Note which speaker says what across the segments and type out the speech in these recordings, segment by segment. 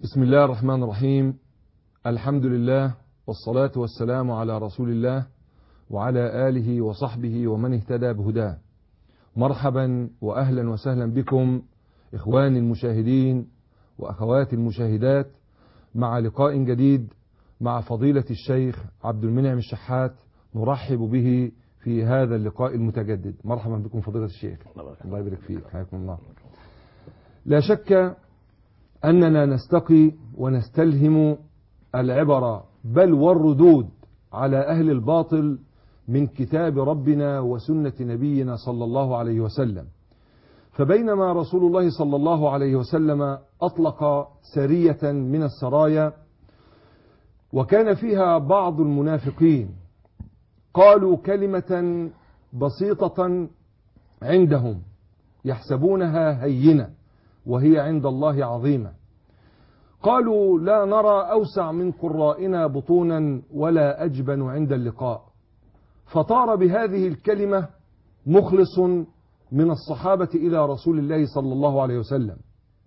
Speaker 1: بسم الله الرحمن الرحيم الحمد لله والصلاة والسلام على رسول الله وعلى آله وصحبه ومن اهتدى بهداه مرحبا وأهلا وسهلا بكم إخواني المشاهدين وأخواتي المشاهدات مع لقاء جديد مع فضيلة الشيخ عبد المنعم الشحات نرحب به في هذا اللقاء المتجدد مرحبا بكم فضيلة الشيخ الله يبارك فيك حياكم الله لا شك أننا نستقي ونستلهم العبر بل والردود على أهل الباطل من كتاب ربنا وسنة نبينا صلى الله عليه وسلم فبينما رسول الله صلى الله عليه وسلم أطلق سرية من السرايا وكان فيها بعض المنافقين قالوا كلمة بسيطة عندهم يحسبونها هينة وهي عند الله عظيمة قالوا لا نرى أوسع من قرائنا بطونا ولا أجبن عند اللقاء فطار بهذه الكلمة مخلص من الصحابة إلى رسول الله صلى الله عليه وسلم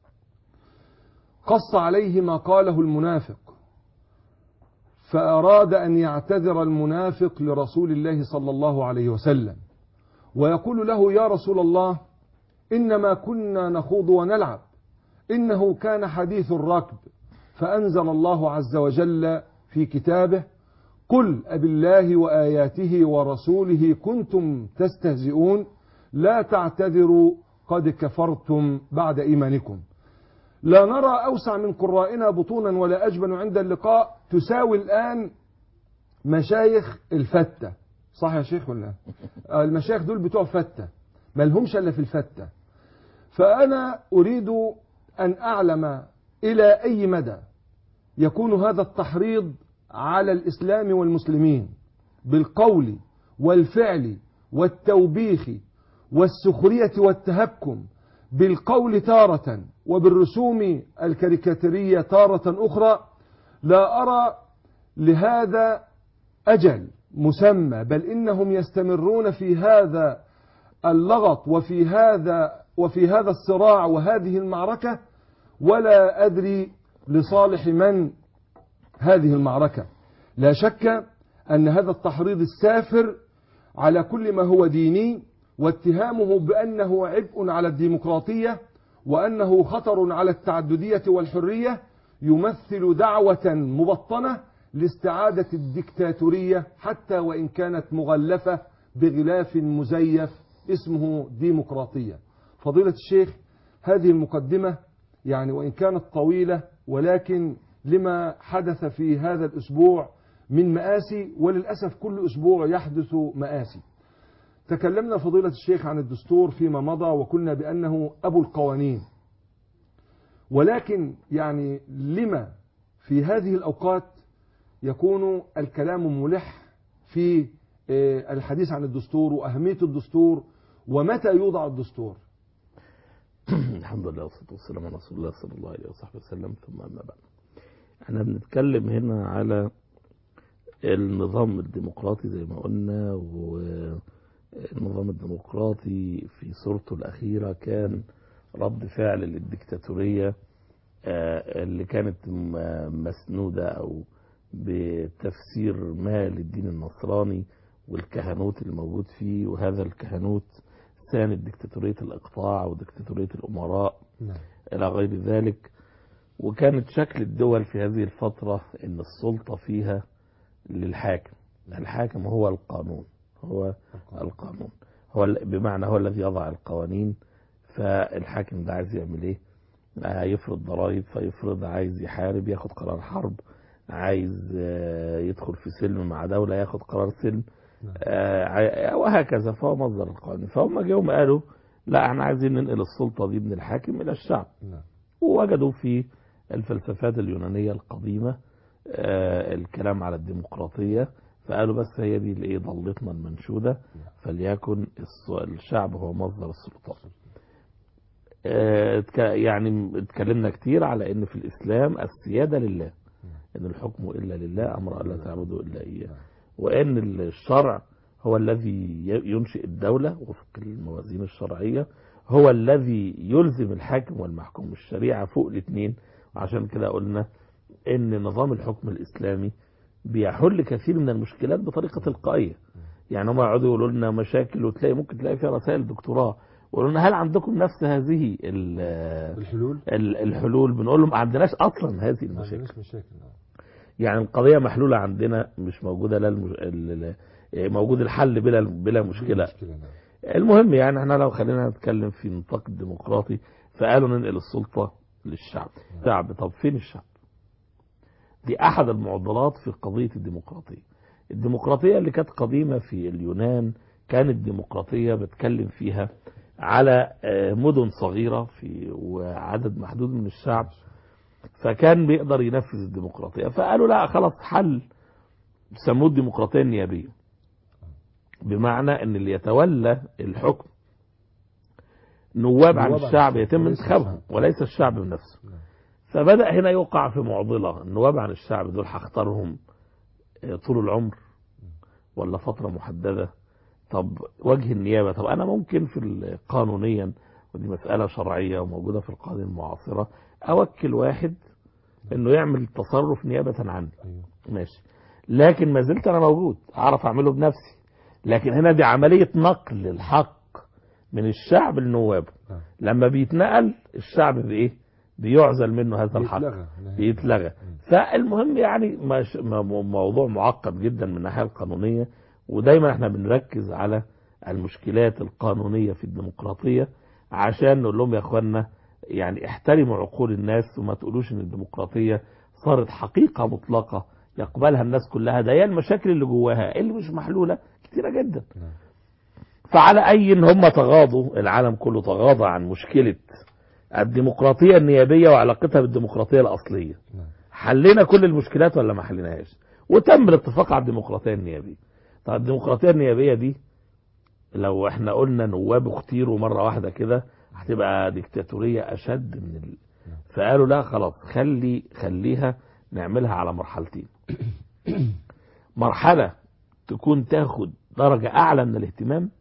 Speaker 1: قص عليه ما قاله المنافق فأراد أن يعتذر المنافق لرسول الله صلى الله عليه وسلم ويقول له يا رسول الله إنما كنا نخوض ونلعب إنه كان حديث الركب فأنزل الله عز وجل في كتابه قل أبالله وآياته ورسوله كنتم تستهزئون لا تعتذروا قد كفرتم بعد إيمانكم لا نرى أوسع من قرائنا بطونا ولا أجبن عند اللقاء تساوي الآن مشايخ الفتة صح يا شيخ ولا المشايخ دول بتوع فتة ما لهمش إلا في الفتة فأنا أريد أن أعلم إلى أي مدى يكون هذا التحريض على الإسلام والمسلمين بالقول والفعل والتوبيخ والسخرية والتهكم بالقول تارة وبالرسوم الكاريكاتيرية تارة أخرى لا أرى لهذا أجل مسمى بل إنهم يستمرون في هذا اللغط وفي هذا وفي هذا الصراع وهذه المعركة ولا أدري لصالح من هذه المعركة لا شك أن هذا التحريض السافر على كل ما هو ديني واتهامه بأنه عبء على الديمقراطية وأنه خطر على التعددية والحرية يمثل دعوة مبطنة لاستعادة الدكتاتورية حتى وإن كانت مغلفة بغلاف مزيف اسمه ديمقراطية فضيلة الشيخ هذه المقدمة يعني وإن كانت طويلة ولكن لما حدث في هذا الأسبوع من مآسي وللأسف كل أسبوع يحدث مآسي تكلمنا فضيلة الشيخ عن الدستور فيما مضى وقلنا بأنه أبو القوانين ولكن يعني لما في هذه الأوقات يكون الكلام ملح في الحديث عن الدستور وأهمية الدستور ومتى يوضع الدستور
Speaker 2: الحمد لله والصلاة والسلام على رسول الله صلى الله عليه وصحبه وسلم ثم أما بعد احنا بنتكلم هنا على النظام الديمقراطي زي ما قلنا والنظام الديمقراطي في صورته الأخيرة كان رد فعل للديكتاتورية اللي كانت مسنودة أو بتفسير ما للدين النصراني والكهنوت اللي موجود فيه وهذا الكهنوت ساند ديكتاتورية الإقطاع وديكتاتورية الأمراء
Speaker 1: نعم.
Speaker 2: إلى غير ذلك وكانت شكل الدول في هذه الفترة ان السلطة فيها للحاكم الحاكم هو القانون هو القانون هو بمعنى هو الذي يضع القوانين فالحاكم ده عايز يعمل ايه يفرض ضرائب فيفرض عايز يحارب ياخد قرار حرب عايز يدخل في سلم مع دولة ياخد قرار سلم وهكذا فهو مصدر القانون فهم جاءوا قالوا لا احنا عايزين ننقل السلطة دي من الحاكم الى الشعب ووجدوا في الفلسفات اليونانية القديمة الكلام على الديمقراطية فقالوا بس هي دي الايه ضلتنا المنشودة فليكن الشعب هو مصدر السلطات يعني اتكلمنا كتير على ان في الاسلام السيادة لله ان الحكم الا لله امر الا تعبدوا الا اياه وان الشرع هو الذي ينشئ الدولة وفق الموازين الشرعية هو الذي يلزم الحاكم والمحكوم الشريعة فوق الاثنين عشان كده قلنا ان نظام الحكم الاسلامي بيحل كثير من المشكلات بطريقه تلقائيه يعني هم يقعدوا يقولوا لنا مشاكل وتلاقي ممكن تلاقي فيها رسائل دكتوراه يقولوا لنا هل عندكم نفس هذه ال-
Speaker 1: الحلول
Speaker 2: ال- الحلول بنقول لهم ما عندناش اصلا هذه
Speaker 1: ما
Speaker 2: المشاكل
Speaker 1: عندناش مشاكل نعم.
Speaker 2: يعني القضيه محلوله عندنا مش موجوده لا المش... ال- ال- موجود الحل بلا بلا مشكله
Speaker 1: مشكلة نعم.
Speaker 2: المهم يعني احنا لو خلينا نتكلم في نطاق الديمقراطي فقالوا ننقل السلطة للشعب شعب طب فين الشعب دي احد المعضلات في قضية الديمقراطية الديمقراطية اللي كانت قديمة في اليونان كانت ديمقراطية بتكلم فيها على آه، مدن صغيرة في وعدد محدود من الشعب فكان بيقدر ينفذ الديمقراطية فقالوا لا خلاص حل سموه الديمقراطية النيابية بمعنى ان اللي يتولى الحكم نواب عن
Speaker 1: نواب عن
Speaker 2: الشعب
Speaker 1: الشعب،
Speaker 2: يتم
Speaker 1: وليس
Speaker 2: انتخابهم
Speaker 1: الشعب.
Speaker 2: وليس الشعب بنفسه
Speaker 1: نعم.
Speaker 2: فبدأ هنا يوقع في معضلة النواب عن الشعب دول هختارهم آه، طول العمر ولا فترة محددة طب وجه النيابة طب أنا ممكن في ال- قانونيا ودي مسألة شرعية وموجودة في القوانين المعاصرة أوكل واحد إنه يعمل تصرف نيابة عني
Speaker 1: أيوه.
Speaker 2: ماشي لكن ما زلت أنا موجود أعرف أعمله بنفسي لكن هنا دي عملية نقل الحق من الشعب لنوابه
Speaker 1: نعم.
Speaker 2: لما بيتنقل الشعب بإيه بيعزل منه هذا الحق
Speaker 1: بيتلغى نهائياً.
Speaker 2: بيتلغى فالمهم يعني مش م- موضوع معقد جدا من الناحيه القانونيه ودايما احنا بنركز على المشكلات القانونيه في الديمقراطيه عشان نقول لهم يا اخوانا يعني احترموا عقول الناس وما تقولوش ان الديمقراطيه صارت حقيقه مطلقه يقبلها الناس كلها ده هي المشاكل اللي جواها اللي مش محلوله كتيره جدا
Speaker 1: نعم.
Speaker 2: فعلى اي ان هم تغاضوا العالم كله تغاضى عن مشكله الديمقراطيه النيابيه وعلاقتها بالديمقراطيه الاصليه
Speaker 1: نعم.
Speaker 2: حلينا كل المشكلات ولا ما حليناهاش وتم الاتفاق على الديمقراطيه النيابيه طب الديمقراطيه النيابيه دي لو احنا قلنا نواب اختيروا مره واحده كده هتبقى ديكتاتوريه اشد من ال... فقالوا لا خلاص خلي خليها نعملها على مرحلتين مرحله تكون تاخد درجه اعلى من الاهتمام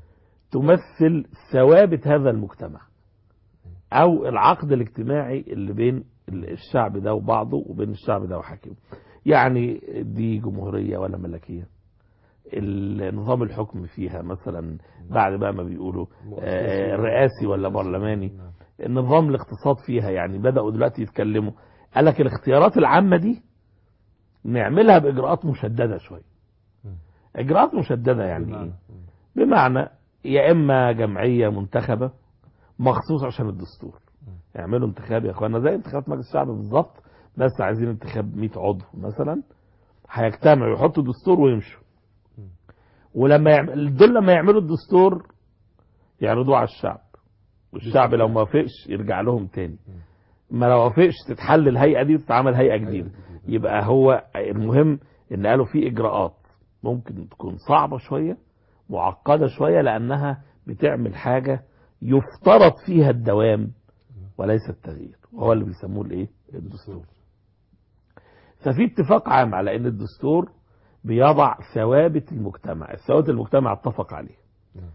Speaker 2: تمثل ثوابت هذا المجتمع او العقد الاجتماعي اللي بين الشعب ده وبعضه وبين الشعب ده وحاكمه يعني دي جمهورية ولا ملكية النظام الحكم فيها مثلا بعد بقى ما بيقولوا آه، رئاسي ولا برلماني
Speaker 1: نعم.
Speaker 2: النظام الاقتصاد فيها يعني بدأوا دلوقتي يتكلموا قال لك الاختيارات العامة دي نعملها بإجراءات مشددة شوية
Speaker 1: مم.
Speaker 2: إجراءات مشددة يعني
Speaker 1: بمعنى.
Speaker 2: إيه؟
Speaker 1: مم.
Speaker 2: بمعنى يا اما جمعيه منتخبه مخصوص عشان الدستور يعملوا انتخاب يا اخوانا زي انتخابات مجلس الشعب بالظبط بس عايزين انتخاب 100 عضو مثلا هيجتمعوا يحطوا دستور ويمشوا
Speaker 1: مم.
Speaker 2: ولما يعمل دول لما يعملوا الدستور يعرضوه على الشعب والشعب لو ما وافقش يرجع لهم تاني ما لو وافقش تتحل الهيئه دي وتتعمل هيئه جديده يبقى هو المهم ان قالوا في اجراءات ممكن تكون صعبة شوية معقدة شوية لانها بتعمل حاجة يفترض فيها الدوام وليس التغيير وهو اللي بيسموه الايه الدستور ففي اتفاق عام على ان الدستور بيضع ثوابت المجتمع الثوابت المجتمع اتفق عليها
Speaker 1: نعم.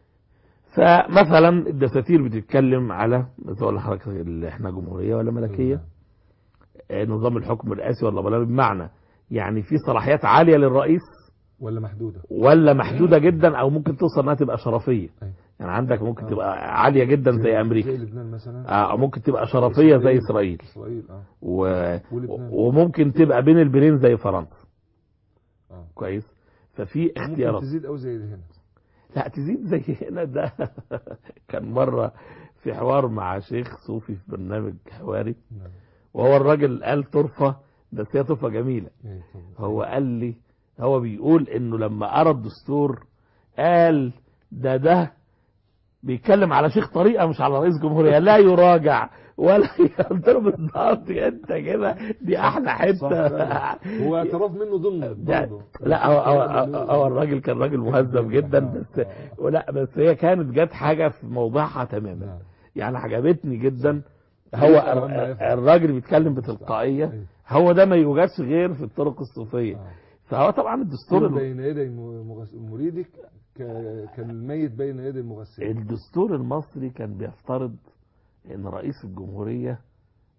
Speaker 2: فمثلا الدساتير بتتكلم على مثلا أقول لحضرتك اللي احنا جمهوريه ولا ملكيه آه، نظام الحكم الرئاسي ولا بلا بمعنى يعني في صلاحيات عاليه للرئيس
Speaker 1: ولا محدودة
Speaker 2: ولا محدوده جدا او ممكن توصل انها تبقى شرفيه
Speaker 1: أيوة.
Speaker 2: يعني عندك ممكن
Speaker 1: آه.
Speaker 2: تبقى عاليه جدا زي
Speaker 1: زي
Speaker 2: امريكا
Speaker 1: لبنان مثلا
Speaker 2: آه، او ممكن تبقى شرفيه زي اسرائيل
Speaker 1: إسرائيل اه
Speaker 2: و...
Speaker 1: ولبنان.
Speaker 2: وممكن تبقى بين البنين زي فرنسا
Speaker 1: اه
Speaker 2: كويس ففي
Speaker 1: ممكن
Speaker 2: اختيارات
Speaker 1: تزيد أو زي هنا
Speaker 2: لا تزيد زي هنا ده كان مرة في حوار مع شيخ صوفي في برنامج حواري
Speaker 1: نعم
Speaker 2: وهو الراجل قال طرفة بس هي طرفة جميلة
Speaker 1: أيوة طبعا.
Speaker 2: هو قال لي هو بيقول انه لما قرا الدستور قال ده ده بيتكلم على شيخ طريقة مش على رئيس جمهورية لا يراجع ولا قلت له بالظبط انت كده دي احلى
Speaker 1: صح
Speaker 2: حته
Speaker 1: فعلا. هو اعتراف منه ضمن
Speaker 2: ده-
Speaker 1: برضه.
Speaker 2: لا هو هو هو الراجل كان راجل مهذب جدا بس لا بس هي كانت جت حاجه في موضعها تماما
Speaker 1: نعم.
Speaker 2: يعني عجبتني جدا هو
Speaker 1: أيوة، أما
Speaker 2: الر-
Speaker 1: يفعل.
Speaker 2: الراجل بيتكلم بتلقائيه
Speaker 1: أيوة.
Speaker 2: هو ده ما يوجدش غير في الطرق الصوفيه
Speaker 1: آه.
Speaker 2: فهو طبعا الدستور
Speaker 1: كن
Speaker 2: الم-
Speaker 1: بين يدي م- مغس- مريدك ك- كالميت بين يدي المغسل
Speaker 2: الدستور المصري كان بيفترض ان رئيس الجمهوريه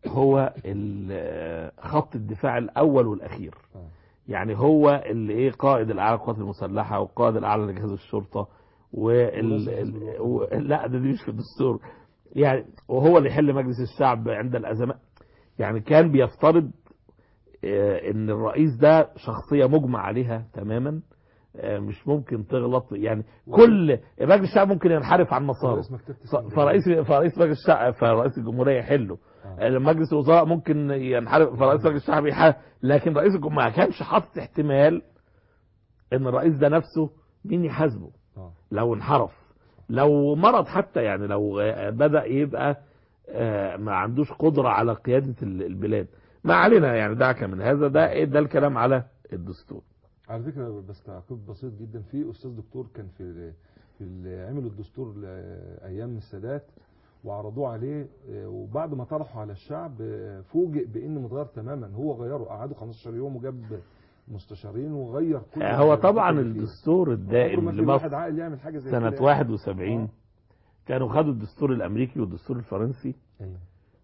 Speaker 2: هو ال- خط الدفاع الاول والاخير
Speaker 1: آه.
Speaker 2: يعني هو اللي ايه قائد الاعلى للقوات المسلحه والقائد الاعلى لجهاز الشرطه وال
Speaker 1: ورئيس
Speaker 2: ال...
Speaker 1: الحزب
Speaker 2: و... لا ده دي مش في الدستور يعني وهو اللي يحل مجلس الشعب عند الازمات يعني كان بيفترض آه، ان الرئيس ده شخصيه مجمع عليها تماما آه، مش ممكن تغلط يعني كل مجلس الشعب ممكن ينحرف عن مساره
Speaker 1: رئيس مكتبة
Speaker 2: ف-
Speaker 1: اسكندرية.
Speaker 2: فرئيس فرئيس مجلس الشعب فرئيس الجمهوريه يحله
Speaker 1: آه.
Speaker 2: مجلس الوزراء ممكن ينحرف فرئيس مجلس الشعب يحل لكن رئيس الجمهوريه ما كانش حاطط احتمال ان الرئيس ده نفسه مين يحاسبه
Speaker 1: آه.
Speaker 2: لو انحرف لو مرض حتى يعني لو آه، بدأ يبقى آه، ما عندوش قدرة على قيادة ال- البلاد ما علينا يعني دعك من هذا ده إيه ده الكلام على الدستور
Speaker 1: على فكره بس تعقيب بسيط جدا في استاذ دكتور كان في في ال- عملوا الدستور ل- ايام السادات وعرضوه عليه آه، وبعد ما طرحوا على الشعب آه، فوجئ بانه متغير تماما هو غيره قعدوا 15 يوم وجاب مستشارين وغير كل
Speaker 2: آه، هو طبعا
Speaker 1: الدستور اللي فيه.
Speaker 2: الدستور
Speaker 1: عمره
Speaker 2: الدائم
Speaker 1: ما في واحد
Speaker 2: لمصر
Speaker 1: عاقل يعمل حاجه زي
Speaker 2: سنة
Speaker 1: كده
Speaker 2: 71
Speaker 1: آه.
Speaker 2: كانوا خدوا الدستور الأمريكي والدستور الفرنسي
Speaker 1: أيوة.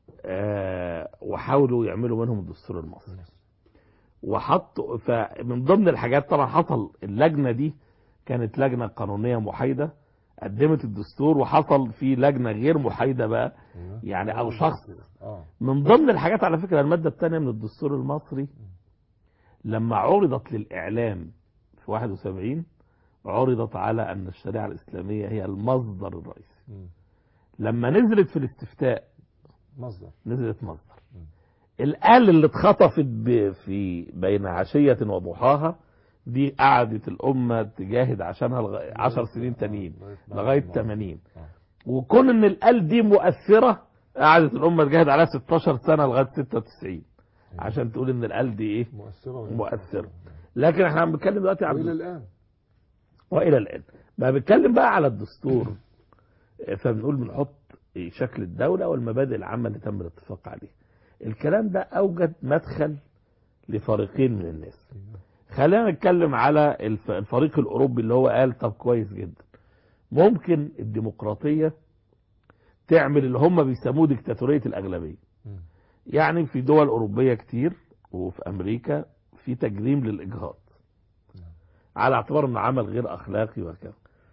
Speaker 2: آه، وحاولوا يعملوا منهم الدستور المصري وحطوا فمن ضمن الحاجات طبعا حصل اللجنه دي كانت لجنه قانونيه محايده قدمت الدستور وحصل في لجنه غير محايده بقى
Speaker 1: أيوة.
Speaker 2: يعني او شخص
Speaker 1: اه
Speaker 2: من ضمن الحاجات على فكره الماده الثانيه من الدستور المصري لما عرضت للاعلام في 71 عرضت على ان الشريعه الاسلاميه هي المصدر الرئيسي
Speaker 1: مم.
Speaker 2: لما نزلت في الاستفتاء
Speaker 1: مصدر
Speaker 2: نزلت مصدر
Speaker 1: مم.
Speaker 2: الآل اللي اتخطفت ب- في بين عشية وضحاها دي قعدت الأمة تجاهد عشانها لغاية 10 سنين تانيين لغاية 80
Speaker 1: آه.
Speaker 2: وكون إن الآل دي مؤثرة قعدت الأمة تجاهد عليها 16 سنة لغاية 96 عشان تقول إن الآل دي إيه
Speaker 1: مؤثرة ولا
Speaker 2: مؤثرة. لكن احنا عم بنتكلم دلوقتي عن
Speaker 1: وإلى الآن
Speaker 2: والى الان ما بنتكلم بقى على الدستور فبنقول بنحط شكل الدوله والمبادئ العامه اللي تم الاتفاق عليها الكلام ده اوجد مدخل لفريقين من الناس خلينا نتكلم على الف- الفريق الاوروبي اللي هو قال طب كويس جدا ممكن الديمقراطيه تعمل اللي هم بيسموه ديكتاتوريه الاغلبيه
Speaker 1: مم.
Speaker 2: يعني في دول اوروبيه كتير وفي امريكا في تجريم للاجهاض على اعتبار انه عمل غير اخلاقي وكذا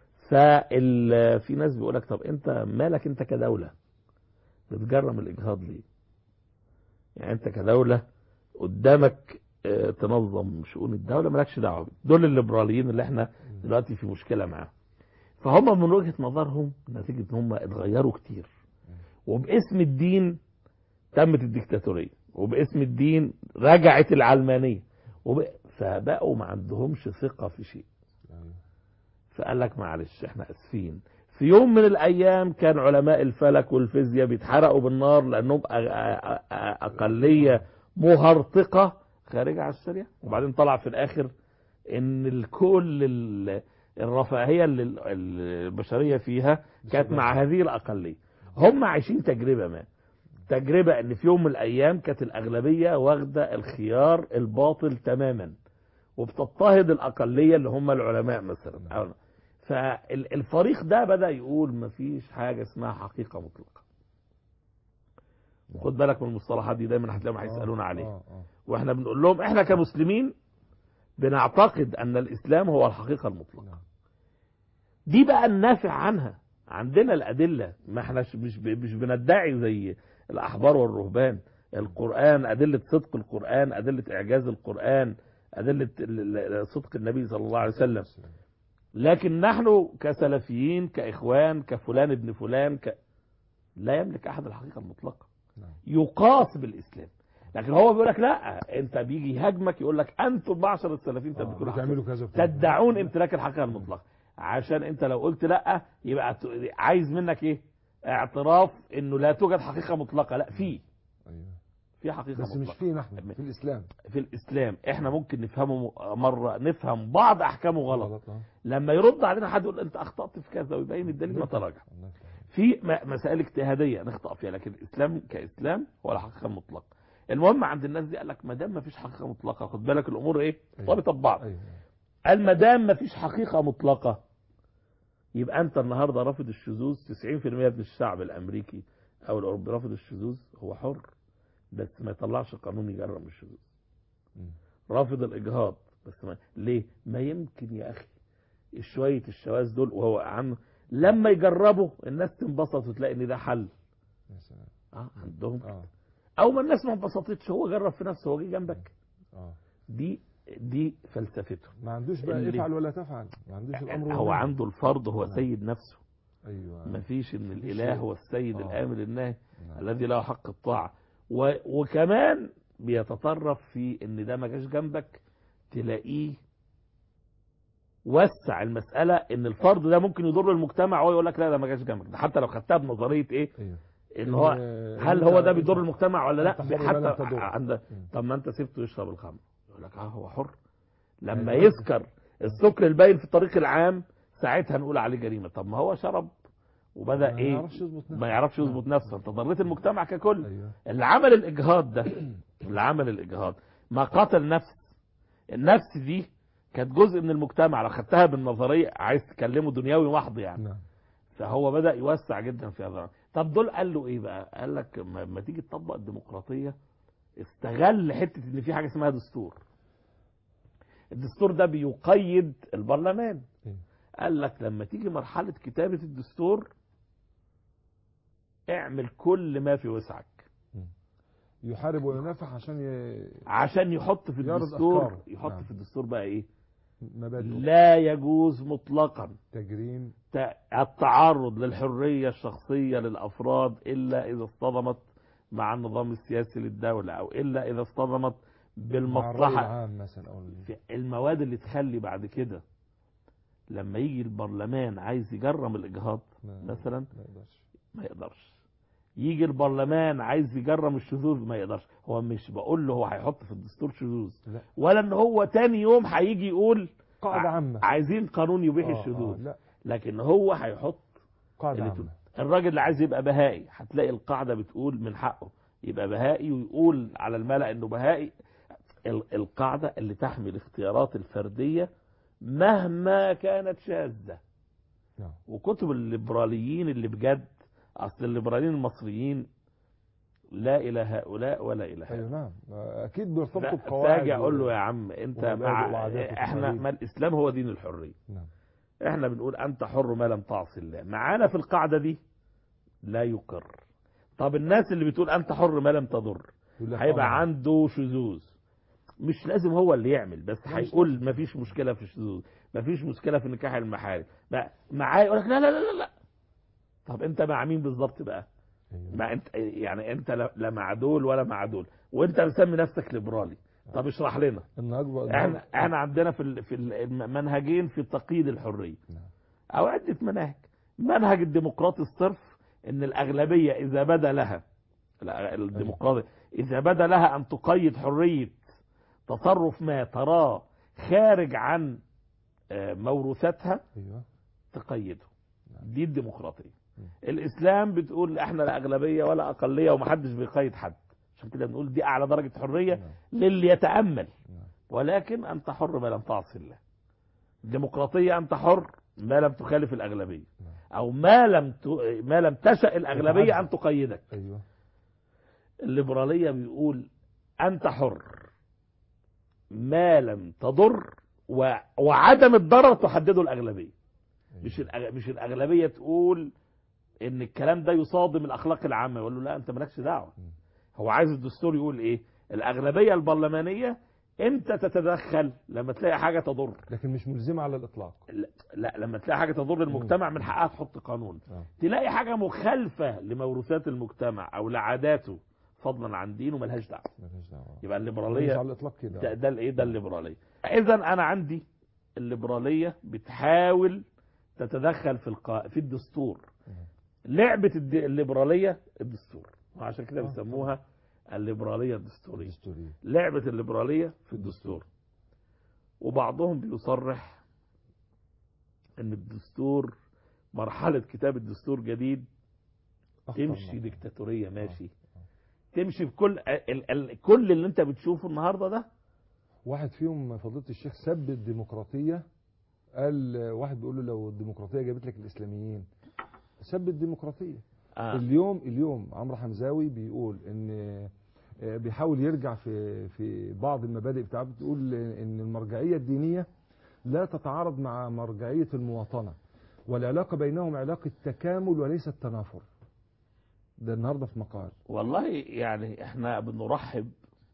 Speaker 2: فال في ناس بيقول لك طب انت مالك انت كدوله بتجرم الاجهاض ليه يعني انت كدوله قدامك آه، تنظم شؤون الدوله مالكش دعوه بيه. دول الليبراليين اللي احنا دلوقتي في مشكله معاهم فهم من وجهه نظرهم نتيجه ان هم اتغيروا كتير وباسم الدين تمت الديكتاتوريه وباسم الدين رجعت العلمانيه وب... فبقوا ما عندهمش ثقه في شيء
Speaker 1: أيوة.
Speaker 2: فقال لك معلش احنا اسفين في يوم من الايام كان علماء الفلك والفيزياء بيتحرقوا بالنار لانهم أ- أ- أ- اقليه مهرطقه خارجه على الشريعه وبعدين طلع في الاخر ان الكل ال- الرفاهيه اللي ال- البشريه فيها كانت مع هذه الاقليه هم عايشين تجربه ما تجربه ان في يوم من الايام كانت الاغلبيه واخده الخيار الباطل تماما وبتضطهد الاقليه اللي هم العلماء مثلا أو- فالفريق ده بدا يقول مفيش حاجه اسمها حقيقه مطلقه خد بالك من المصطلحات دي دايما هتلاقيهم هيسالونا
Speaker 1: آه،
Speaker 2: عليها
Speaker 1: آه، آه.
Speaker 2: واحنا بنقول لهم احنا كمسلمين بنعتقد ان الاسلام هو الحقيقه المطلقه
Speaker 1: نعم.
Speaker 2: دي بقى النافع عنها عندنا الادله ما احناش مش ب- مش بندعي زي الاحبار والرهبان القران ادله صدق القران ادله اعجاز القران ادله ال- ال- صدق النبي صلى الله عليه وسلم لكن نحن كسلفيين كاخوان كفلان ابن فلان ك... لا يملك احد الحقيقه المطلقه
Speaker 1: نعم.
Speaker 2: يقاس بالاسلام لكن هو بيقول لك لا انت بيجي يهاجمك يقول لك انتم معشر السلفيين
Speaker 1: آه،
Speaker 2: تملكون الحقيقة.
Speaker 1: بتعملوا كذا وبتعملوا كذا.
Speaker 2: تدعون امتلاك الحقيقه المطلقه عشان انت لو قلت لا يبقى ت- عايز منك ايه اعتراف انه لا توجد حقيقه مطلقه لا في
Speaker 1: أيوة.
Speaker 2: في حقيقه
Speaker 1: بس مش
Speaker 2: مطلقه
Speaker 1: فينا احنا في الإسلام
Speaker 2: في الاسلام احنا ممكن نفهمه مره نفهم بعض احكامه غلط
Speaker 1: آه.
Speaker 2: لما يرد علينا حد يقول انت اخطات في كذا ويبين الدليل ما تراجع
Speaker 1: الله يفتح.
Speaker 2: في م- مسائل اجتهاديه نخطا فيها لكن الاسلام كاسلام هو الحقيقه المطلقه المهم عند الناس دي قال لك ما دام ما فيش حقيقه مطلقه خد بالك الامور ايه
Speaker 1: أيوة.
Speaker 2: مرتبطه ببعض
Speaker 1: أيوة.
Speaker 2: قال ما دام ما فيش حقيقه مطلقه يبقى انت النهارده رافض الشذوذ 90% من الشعب الامريكي او الاوروبي رافض الشذوذ هو حر بس ما يطلعش قانون يجرم الشذوذ
Speaker 1: مم.
Speaker 2: رافض الاجهاض بس ما ليه ما يمكن يا اخي شويه الشواذ دول وهو عنه لما يجربوا الناس تنبسط وتلاقي ان ده حل
Speaker 1: يا سلام
Speaker 2: اه عندهم
Speaker 1: اه
Speaker 2: او ما الناس ما انبسطتش هو جرب في نفسه هو جه جنبك
Speaker 1: اه
Speaker 2: دي دي فلسفته
Speaker 1: ما عندوش بقى
Speaker 2: اللي-
Speaker 1: افعل ولا تفعل ما عندوش الامر
Speaker 2: هو
Speaker 1: والنهي.
Speaker 2: عنده الفرض هو
Speaker 1: نعم.
Speaker 2: سيد نفسه
Speaker 1: ايوه
Speaker 2: ما فيش ان
Speaker 1: مفيش
Speaker 2: الاله
Speaker 1: شيء.
Speaker 2: هو السيد
Speaker 1: آه.
Speaker 2: الامر الناهي
Speaker 1: نعم.
Speaker 2: الذي له حق الطاعه و... وكمان بيتطرف في ان ده ما جاش جنبك تلاقيه وسع المساله ان الفرد ده ممكن يضر المجتمع وهو يقول لك لا ده ما جاش جنبك ده حتى لو خدتها بنظريه ايه
Speaker 1: ايوه
Speaker 2: ان هو
Speaker 1: إن-
Speaker 2: هل
Speaker 1: إن
Speaker 2: هو
Speaker 1: أنت-
Speaker 2: ده بيضر
Speaker 1: أنت-
Speaker 2: المجتمع ولا لا
Speaker 1: أنت حر
Speaker 2: حتى
Speaker 1: ولا تضر.
Speaker 2: عند
Speaker 1: مم.
Speaker 2: طب ما انت سبته يشرب الخمر يقول لك اه هو حر لما
Speaker 1: أيوة.
Speaker 2: يسكر السكر الباين في الطريق العام ساعتها نقول عليه جريمه طب ما هو شرب وبدا
Speaker 1: ما
Speaker 2: ايه
Speaker 1: يعرفش يظبط نفسه
Speaker 2: ما يعرفش يظبط نفسه انت ضريت المجتمع ككل
Speaker 1: ايوه
Speaker 2: اللي عمل الاجهاض ده اللي عمل الاجهاض ما قتل نفس النفس دي كانت جزء من المجتمع لو خدتها بالنظريه عايز تكلمه دنيوي محض يعني
Speaker 1: نعم
Speaker 2: فهو بدا يوسع جدا في هذا طب دول قال له ايه بقى قال لك ما ما تيجي تطبق الديمقراطيه استغل حته ان في حاجه اسمها دستور الدستور ده بيقيد البرلمان
Speaker 1: إيه.
Speaker 2: قال لك لما تيجي مرحله كتابه الدستور اعمل كل ما في وسعك
Speaker 1: يحارب وينافح عشان ي...
Speaker 2: عشان يحط في
Speaker 1: يعرض
Speaker 2: الدستور
Speaker 1: أفكاره.
Speaker 2: يحط
Speaker 1: نعم.
Speaker 2: في الدستور بقى ايه
Speaker 1: مبادئ
Speaker 2: لا يجوز مطلقا
Speaker 1: تجريم
Speaker 2: ت- التعرض للحرية الشخصية للأفراد إلا إذا اصطدمت مع النظام السياسي للدولة أو إلا إذا اصطدمت
Speaker 1: مع الرأي
Speaker 2: بالمصلحة
Speaker 1: العام مثلا او ال-
Speaker 2: في المواد اللي تخلي بعد كده لما يجي البرلمان عايز يجرم الإجهاض
Speaker 1: ما-
Speaker 2: مثلا
Speaker 1: ما يقدرش
Speaker 2: ما يقدرش يجي البرلمان عايز يجرم الشذوذ ما يقدرش هو مش بقول له هو هيحط في الدستور شذوذ
Speaker 1: لا
Speaker 2: ولا ان هو تاني يوم هيجي يقول
Speaker 1: قاعدة
Speaker 2: ع-
Speaker 1: عامة
Speaker 2: عايزين قانون يبيح
Speaker 1: آه، آه،
Speaker 2: الشذوذ
Speaker 1: لا
Speaker 2: لكن هو هيحط
Speaker 1: قاعدة
Speaker 2: اللي
Speaker 1: عامة
Speaker 2: تقول- الراجل اللي عايز يبقى بهائي هتلاقي القاعدة بتقول من حقه يبقى بهائي ويقول على الملأ انه بهائي ال- القاعدة اللي تحمي الاختيارات الفردية مهما كانت شاذة
Speaker 1: نعم
Speaker 2: وكتب الليبراليين اللي بجد اصل الليبراليين المصريين لا الى هؤلاء ولا الى
Speaker 1: ايوه
Speaker 2: هؤلاء
Speaker 1: نعم اكيد بيرتبطوا بقواعد
Speaker 2: فاجي اقول له يا عم انت
Speaker 1: ومبادئ
Speaker 2: مع
Speaker 1: وعادات
Speaker 2: احنا
Speaker 1: وتقاليد.
Speaker 2: ما الاسلام هو دين الحريه
Speaker 1: نعم
Speaker 2: احنا بنقول انت حر ما لم تعصي الله معانا في القاعده دي لا يقر طب الناس اللي بتقول انت حر ما لم تضر
Speaker 1: يقول لك
Speaker 2: هيبقى
Speaker 1: آه،
Speaker 2: عنده شذوذ مش لازم هو اللي يعمل بس
Speaker 1: لا، مش
Speaker 2: هيقول مفيش مشكله في الشذوذ مفيش مشكله في نكاح المحارم بقى معاه يقول لك لا لا لا لا لا طب انت مع مين بالظبط بقى
Speaker 1: أيوة.
Speaker 2: ما انت يعني انت لا لا مع دول ولا مع دول وانت مسمي نفسك ليبرالي طب اشرح لنا
Speaker 1: ان اكبر
Speaker 2: احنا احنا عندنا في ال- في المنهجين في تقييد الحريه
Speaker 1: نعم.
Speaker 2: او عده مناهج منهج الديمقراطي الصرف ان الاغلبيه اذا بدا لها لا، الديمقراطي اذا بدا لها ان تقيد حريه تصرف ما تراه خارج عن آه، موروثاتها
Speaker 1: ايوه
Speaker 2: تقيده
Speaker 1: نعم.
Speaker 2: دي الديمقراطيه
Speaker 1: مم.
Speaker 2: الاسلام بتقول احنا لا اغلبيه ولا اقليه ومحدش بيقيد حد عشان كده بنقول دي اعلى درجه حريه
Speaker 1: نعم.
Speaker 2: للي يتامل
Speaker 1: نعم.
Speaker 2: ولكن انت حر ما لم تعصي الله الديمقراطيه انت حر ما لم تخالف الاغلبيه
Speaker 1: نعم.
Speaker 2: او ما لم ت... ما لم تشا الاغلبيه ان تقيدك
Speaker 1: ايوه
Speaker 2: الليبراليه بيقول انت حر ما لم تضر و... وعدم الضرر تحدده الاغلبيه
Speaker 1: أيوة.
Speaker 2: مش الأغ... مش الاغلبيه تقول ان الكلام ده يصادم الاخلاق العامه يقول له لا انت مالكش دعوه
Speaker 1: مم.
Speaker 2: هو عايز الدستور يقول ايه الاغلبيه البرلمانيه انت تتدخل لما تلاقي حاجه تضر
Speaker 1: لكن مش ملزمة على الاطلاق
Speaker 2: لا, لا لما تلاقي حاجه تضر المجتمع من حقها تحط قانون
Speaker 1: آه.
Speaker 2: تلاقي حاجه مخالفه لموروثات المجتمع او لعاداته فضلا عن دينه ملهاش دعوه
Speaker 1: مالهاش دعوة
Speaker 2: يبقى
Speaker 1: مش
Speaker 2: الليبراليه
Speaker 1: على الاطلاق كده
Speaker 2: ده, ده الايه ده الليبراليه اذا انا عندي الليبراليه بتحاول تتدخل في القا... في الدستور
Speaker 1: مم.
Speaker 2: لعبه الد... الليبراليه الدستور وعشان كده
Speaker 1: آه،
Speaker 2: بيسموها الليبراليه الدستوريه
Speaker 1: دستورية
Speaker 2: لعبه الليبراليه في الدستور وبعضهم بيصرح ان الدستور مرحله كتاب الدستور جديد
Speaker 1: أخطر
Speaker 2: تمشي
Speaker 1: مرحلة.
Speaker 2: ديكتاتوريه ماشي
Speaker 1: آه.
Speaker 2: تمشي في كل ال... ال... كل اللي انت بتشوفه النهارده ده
Speaker 1: واحد فيهم فضيلة الشيخ سب الديمقراطية قال واحد بيقول له لو الديمقراطية جابت لك الإسلاميين سب الديمقراطية
Speaker 2: آه.
Speaker 1: اليوم اليوم عمرو حمزاوي بيقول ان آه، بيحاول يرجع في في بعض المبادئ بتاعته بتقول ان المرجعيه الدينيه لا تتعارض مع مرجعيه المواطنه والعلاقه بينهم علاقه تكامل وليس التنافر ده النهارده في مقال
Speaker 2: والله يعني احنا بنرحب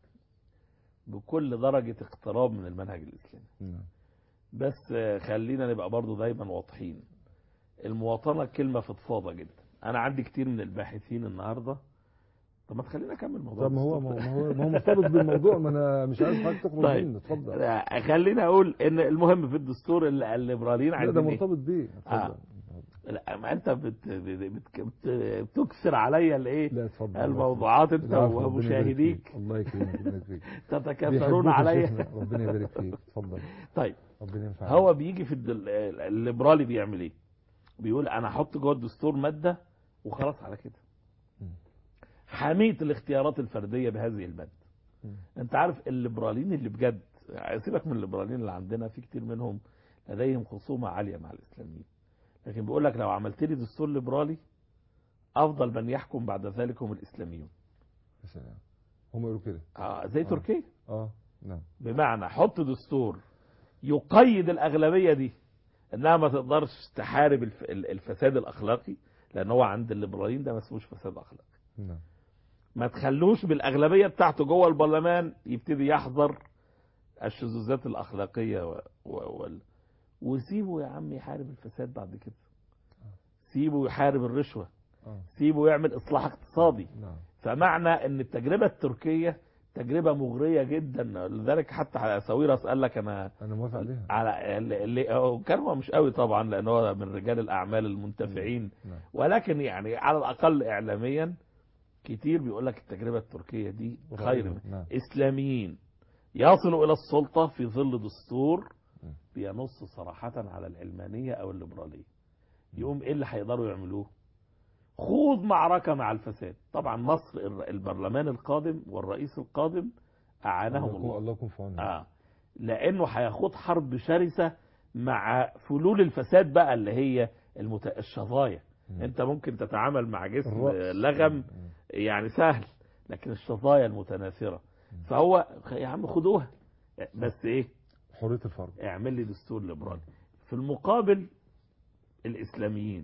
Speaker 2: بكل درجة اقتراب من المنهج الإسلامي
Speaker 1: نعم.
Speaker 2: بس آه، خلينا نبقى برضو دايما واضحين المواطنة كلمة فضفاضة جدا أنا عندي كتير من الباحثين النهاردة طب ما تخلينا أكمل موضوع
Speaker 1: طب ما هو
Speaker 2: الدستور.
Speaker 1: ما هو ما هو مرتبط بالموضوع ما انا مش عايز حضرتك تخرج
Speaker 2: طيب.
Speaker 1: منه اتفضل
Speaker 2: لا، خلينا أقول إن المهم في الدستور اللي الليبراليين
Speaker 1: لا
Speaker 2: عايزين
Speaker 1: ده
Speaker 2: إيه؟
Speaker 1: مرتبط بيه
Speaker 2: آه.
Speaker 1: اتفضل
Speaker 2: لا ما أنت بت... بت... بت... بتكسر عليا الإيه
Speaker 1: لا اتفضل
Speaker 2: الموضوعات أنت
Speaker 1: العفو، ربنا يبارك
Speaker 2: ومشاهديك
Speaker 1: فيك. الله يكرمك ربنا يبارك فيك
Speaker 2: تتكاثرون
Speaker 1: بيحبوك يا
Speaker 2: عليا
Speaker 1: شيخنا، ربنا يبارك فيك اتفضل
Speaker 2: طيب
Speaker 1: ربنا ينفعك
Speaker 2: هو بيجي في الدل... الليبرالي بيعمل ايه بيقول انا احط جوه الدستور ماده وخلاص على كده
Speaker 1: مم.
Speaker 2: حميه الاختيارات الفرديه بهذه الماده
Speaker 1: مم.
Speaker 2: انت عارف الليبراليين اللي بجد سيبك من الليبراليين اللي عندنا في كتير منهم لديهم خصومه عاليه مع الاسلاميين لكن بيقول لك لو عملت لي دستور ليبرالي افضل من يحكم بعد ذلك هم الاسلاميون
Speaker 1: يا سلام هم يقولوا كده
Speaker 2: آه زي تركيا
Speaker 1: اه نعم
Speaker 2: بمعنى حط دستور يقيد الأغلبية دي إنها ما تقدرش تحارب الف- ال- الفساد الأخلاقي لأن هو عند الليبراليين ده ما اسموش فساد أخلاقي
Speaker 1: نعم
Speaker 2: ما تخلوش بالأغلبية بتاعته جوه البرلمان يبتدي يحظر الشذوذات الأخلاقية و... و... وال... وسيبه يا عم يحارب الفساد بعد كده سيبه يحارب الرشوة
Speaker 1: اه
Speaker 2: سيبه يعمل إصلاح اقتصادي
Speaker 1: نعم
Speaker 2: فمعنى ان التجربة التركية تجربة مغرية جدا لذلك حتى على ساويرس قال لك انا
Speaker 1: انا موافق عليها
Speaker 2: على اللي- اللي هو كان هو مش قوي طبعا لان هو من رجال الاعمال المنتفعين
Speaker 1: نعم
Speaker 2: ولكن يعني على الاقل اعلاميا كتير بيقول لك التجربة التركية دي خير
Speaker 1: نعم
Speaker 2: اسلاميين يصلوا الى السلطة في ظل دستور
Speaker 1: م.
Speaker 2: بينص صراحة على العلمانية او الليبرالية يقوم ايه اللي هيقدروا يعملوه خوض معركة مع الفساد طبعا مصر الر- البرلمان القادم والرئيس القادم اعانهم
Speaker 1: الله يكون-
Speaker 2: الله
Speaker 1: الله يكون في عونهم
Speaker 2: اه لانه هيخوض حرب شرسة مع فلول الفساد بقى اللي هي المت... الشظايا
Speaker 1: مم.
Speaker 2: انت ممكن تتعامل مع جسم
Speaker 1: الرأس.
Speaker 2: لغم
Speaker 1: مم.
Speaker 2: يعني سهل لكن الشظايا المتناثرة فهو يا عم خدوها بس ايه
Speaker 1: حرية الفرد
Speaker 2: اعمل لي دستور ليبرالي في المقابل الاسلاميين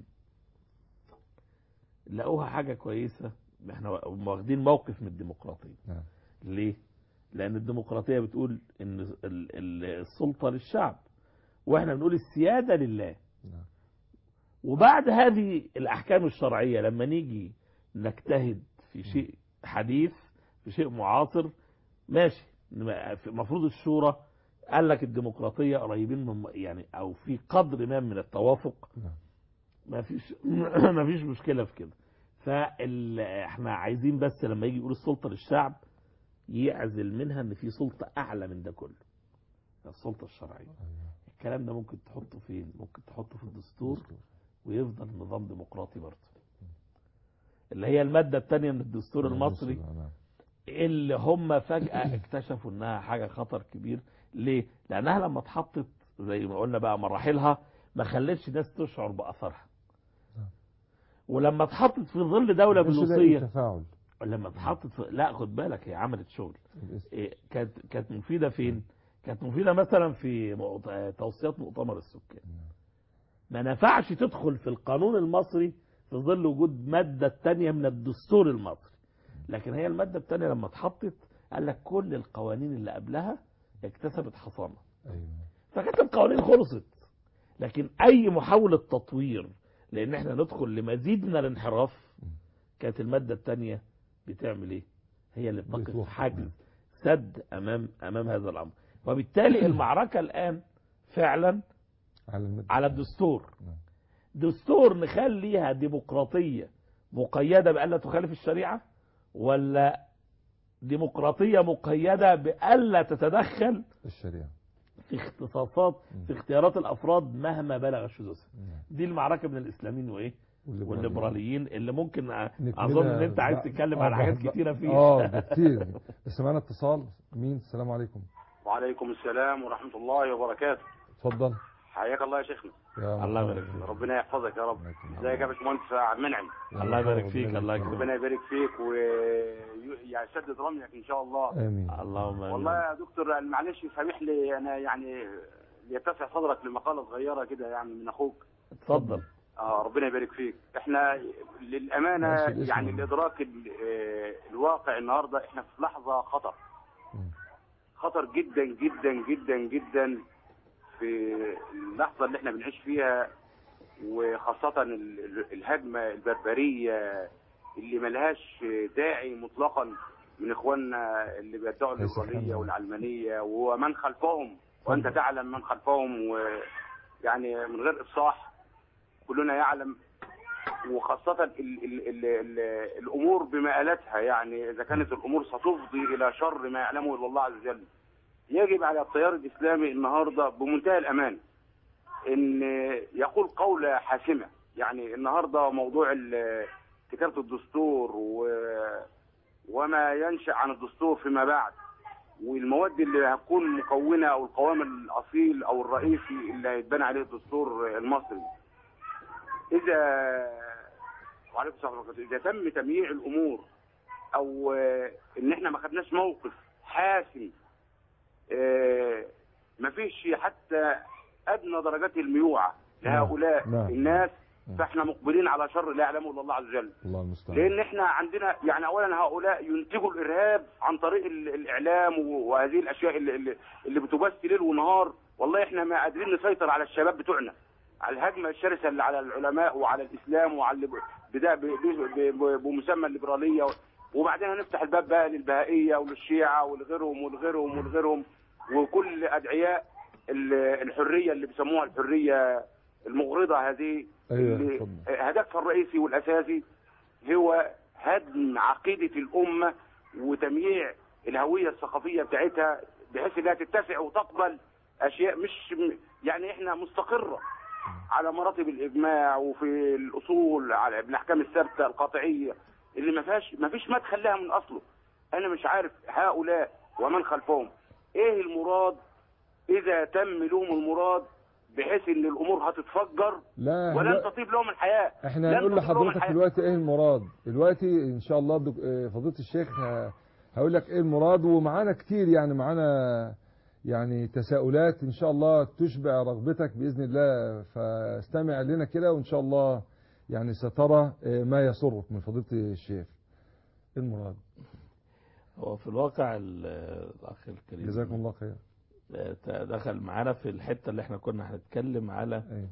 Speaker 2: لقوها حاجة كويسة احنا واخدين موقف من الديمقراطية
Speaker 1: نعم
Speaker 2: ليه لان الديمقراطية بتقول ان ال- ال- السلطة للشعب واحنا بنقول السيادة لله
Speaker 1: نعم
Speaker 2: وبعد هذه الاحكام الشرعية لما نيجي نجتهد في شيء حديث في شيء معاصر ماشي المفروض الشورى قال لك الديمقراطية قريبين من يعني او في قدر ما من التوافق
Speaker 1: نعم
Speaker 2: ما فيش ما فيش مشكله في كده فال احنا عايزين بس لما يجي يقول السلطه للشعب يعزل منها ان في سلطه اعلى من ده كله السلطه الشرعيه
Speaker 1: أيوة.
Speaker 2: الكلام ده ممكن تحطه فين ممكن تحطه في الدستور
Speaker 1: دستور.
Speaker 2: ويفضل نظام ديمقراطي برضه اللي هي الماده الثانيه من الدستور المصري
Speaker 1: نعم
Speaker 2: اللي هم فجأة اكتشفوا انها حاجة خطر كبير ليه؟ لانها لما اتحطت زي ما قلنا بقى مراحلها ما خلتش ناس تشعر باثرها
Speaker 1: نعم.
Speaker 2: ولما اتحطت في ظل دولة
Speaker 1: مش لاقي
Speaker 2: بوليسية
Speaker 1: تفاعل
Speaker 2: لما اتحطت في... لا خد بالك هي عملت شغل
Speaker 1: الاسم.
Speaker 2: إيه، كانت كانت مفيدة فين؟ كانت مفيدة مثلا في مؤت- توصيات مؤتمر السكان
Speaker 1: نعم.
Speaker 2: ما نفعش تدخل في القانون المصري في ظل وجود مادة تانية من الدستور المصري لكن هي المادة التانية لما اتحطت قال لك كل القوانين اللي قبلها اكتسبت حصانة
Speaker 1: ايوه
Speaker 2: فكانت القوانين خلصت لكن اي محاولة تطوير لان احنا ندخل لمزيد من الانحراف كانت المادة التانية بتعمل ايه هي اللي بتقف
Speaker 1: بتوقف.
Speaker 2: حاجز سد امام امام هذا الامر وبالتالي المعركة الان فعلا
Speaker 1: على المد...
Speaker 2: على الدستور
Speaker 1: نعم.
Speaker 2: دستور نخليها ديمقراطية مقيدة بألا تخالف الشريعة ولا ديمقراطية مقيدة بألا تتدخل
Speaker 1: الشريعة
Speaker 2: في اختصاصات في اختيارات الأفراد مهما بلغ شذوذها
Speaker 1: نعم.
Speaker 2: دي المعركة من الإسلاميين وإيه
Speaker 1: والليبراليين.
Speaker 2: والليبراليين اللي ممكن أ-
Speaker 1: نكملها
Speaker 2: أظن إن أنت عايز
Speaker 1: بقى-
Speaker 2: تتكلم
Speaker 1: آه،
Speaker 2: على حاجات
Speaker 1: بقى-
Speaker 2: كتيرة فيها
Speaker 1: اه ده كتير بس معانا اتصال مين السلام عليكم
Speaker 3: وعليكم السلام ورحمة الله وبركاته
Speaker 1: اتفضل
Speaker 3: حياك الله يا شيخنا
Speaker 1: يا
Speaker 2: الله
Speaker 1: مرحبا.
Speaker 2: يبارك فيك.
Speaker 3: ربنا يحفظك يا رب
Speaker 1: الله يكرمك.
Speaker 3: ازيك يا باشمهندس عبد المنعم
Speaker 1: يا
Speaker 2: الله يبارك
Speaker 1: مرحبا،
Speaker 2: فيك،
Speaker 1: ربنا
Speaker 2: الله
Speaker 1: يكرمك.
Speaker 3: ربنا يبارك فيك و يعني سدد رميك ان شاء الله
Speaker 1: امين
Speaker 2: اللهم آمين.
Speaker 3: والله يا دكتور معلش سامح لي انا يعني يتسع صدرك لمقاله صغيره كده يعني من اخوك
Speaker 2: اتفضل
Speaker 3: اه ربنا يبارك فيك احنا للامانه
Speaker 1: ماشي الاسم.
Speaker 3: يعني الادراك ال- آه، الواقع النهارده احنا في لحظه خطر
Speaker 1: مم.
Speaker 3: خطر جدا جدا جدا جدا في اللحظه اللي احنا بنعيش فيها وخاصه ال- ال- الهجمه البربريه اللي ملهاش داعي مطلقا من اخواننا اللي بيدعوا
Speaker 1: يا سبحان
Speaker 3: الليبراليه
Speaker 1: الله.
Speaker 3: والعلمانيه ومن خلفهم وانت تعلم من خلفهم ويعني من غير افصاح كلنا يعلم وخاصة ال ال ال ال الأمور بمآلاتها يعني إذا كانت الأمور ستفضي إلى شر ما يعلمه إلا الله عز وجل يجب على التيار الإسلامي النهاردة بمنتهى الأمان إن يقول قولة حاسمة يعني النهاردة موضوع ال- كتابة الدستور و وما ينشأ عن الدستور فيما بعد والمواد اللي هتكون مكونة أو القوام الأصيل أو الرئيسي اللي هيتبنى عليه الدستور المصري إذا وعليكم السلام ورحمة الله إذا تم تمييع الأمور أو آه، إن إحنا ما خدناش موقف حاسم آه، مفيش حتى أدنى درجات الميوعة لهؤلاء
Speaker 1: نعم.
Speaker 3: الناس
Speaker 1: نعم.
Speaker 3: فإحنا مقبلين على شر لا يعلمه إلا الله عز وجل
Speaker 1: الله المستعان
Speaker 3: لان احنا عندنا يعني اولا هؤلاء ينتجوا الارهاب عن طريق ال- الاعلام و- وهذه الاشياء اللي, اللي, اللي بتبث ليل ونهار والله احنا ما قادرين نسيطر على الشباب بتوعنا على الهجمه الشرسه اللي على العلماء وعلى الاسلام وعلى اللي ب- بدا ب- ب- ب- بمسمى الليبراليه و- وبعدين هنفتح الباب بقى للبهائيه وللشيعه ولغيرهم ولغيرهم ولغيرهم وكل ادعياء ال- الحريه اللي بيسموها الحريه المغرضه هذه
Speaker 1: أيوة،
Speaker 3: اللي
Speaker 1: اتفضل.
Speaker 3: هدفها الرئيسي والاساسي هو هدم عقيدة الأمة وتمييع الهوية الثقافية بتاعتها بحيث انها تتسع وتقبل أشياء مش يعني احنا مستقرة على مراتب الإجماع وفي الأصول على الأحكام الثابتة القاطعية اللي ما فيهاش ما فيش مدخل لها من أصله أنا مش عارف هؤلاء ومن خلفهم إيه المراد إذا تم لهم المراد بحيث إن الأمور هتتفجر
Speaker 1: لا
Speaker 3: ولن
Speaker 1: لا
Speaker 3: تطيب لهم الحياة
Speaker 1: احنا
Speaker 3: لن
Speaker 1: هنقول
Speaker 3: تطيب لهم
Speaker 1: لحضرتك
Speaker 3: الحياة.
Speaker 1: دلوقتي ايه المراد دلوقتي ان شاء الله دك... اه فضيله الشيخ ه- هقول لك ايه المراد ومعانا كتير يعني معانا يعني تساؤلات ان شاء الله تشبع رغبتك باذن الله فاستمع لنا كده وان شاء الله يعني سترى اه ما يسرك من فضيله الشيخ ايه المراد
Speaker 2: هو في الواقع ال- الاخ الكريم
Speaker 1: جزاكم الله خير
Speaker 2: آه، دخل معانا في الحته اللي احنا كنا هنتكلم على
Speaker 1: ايه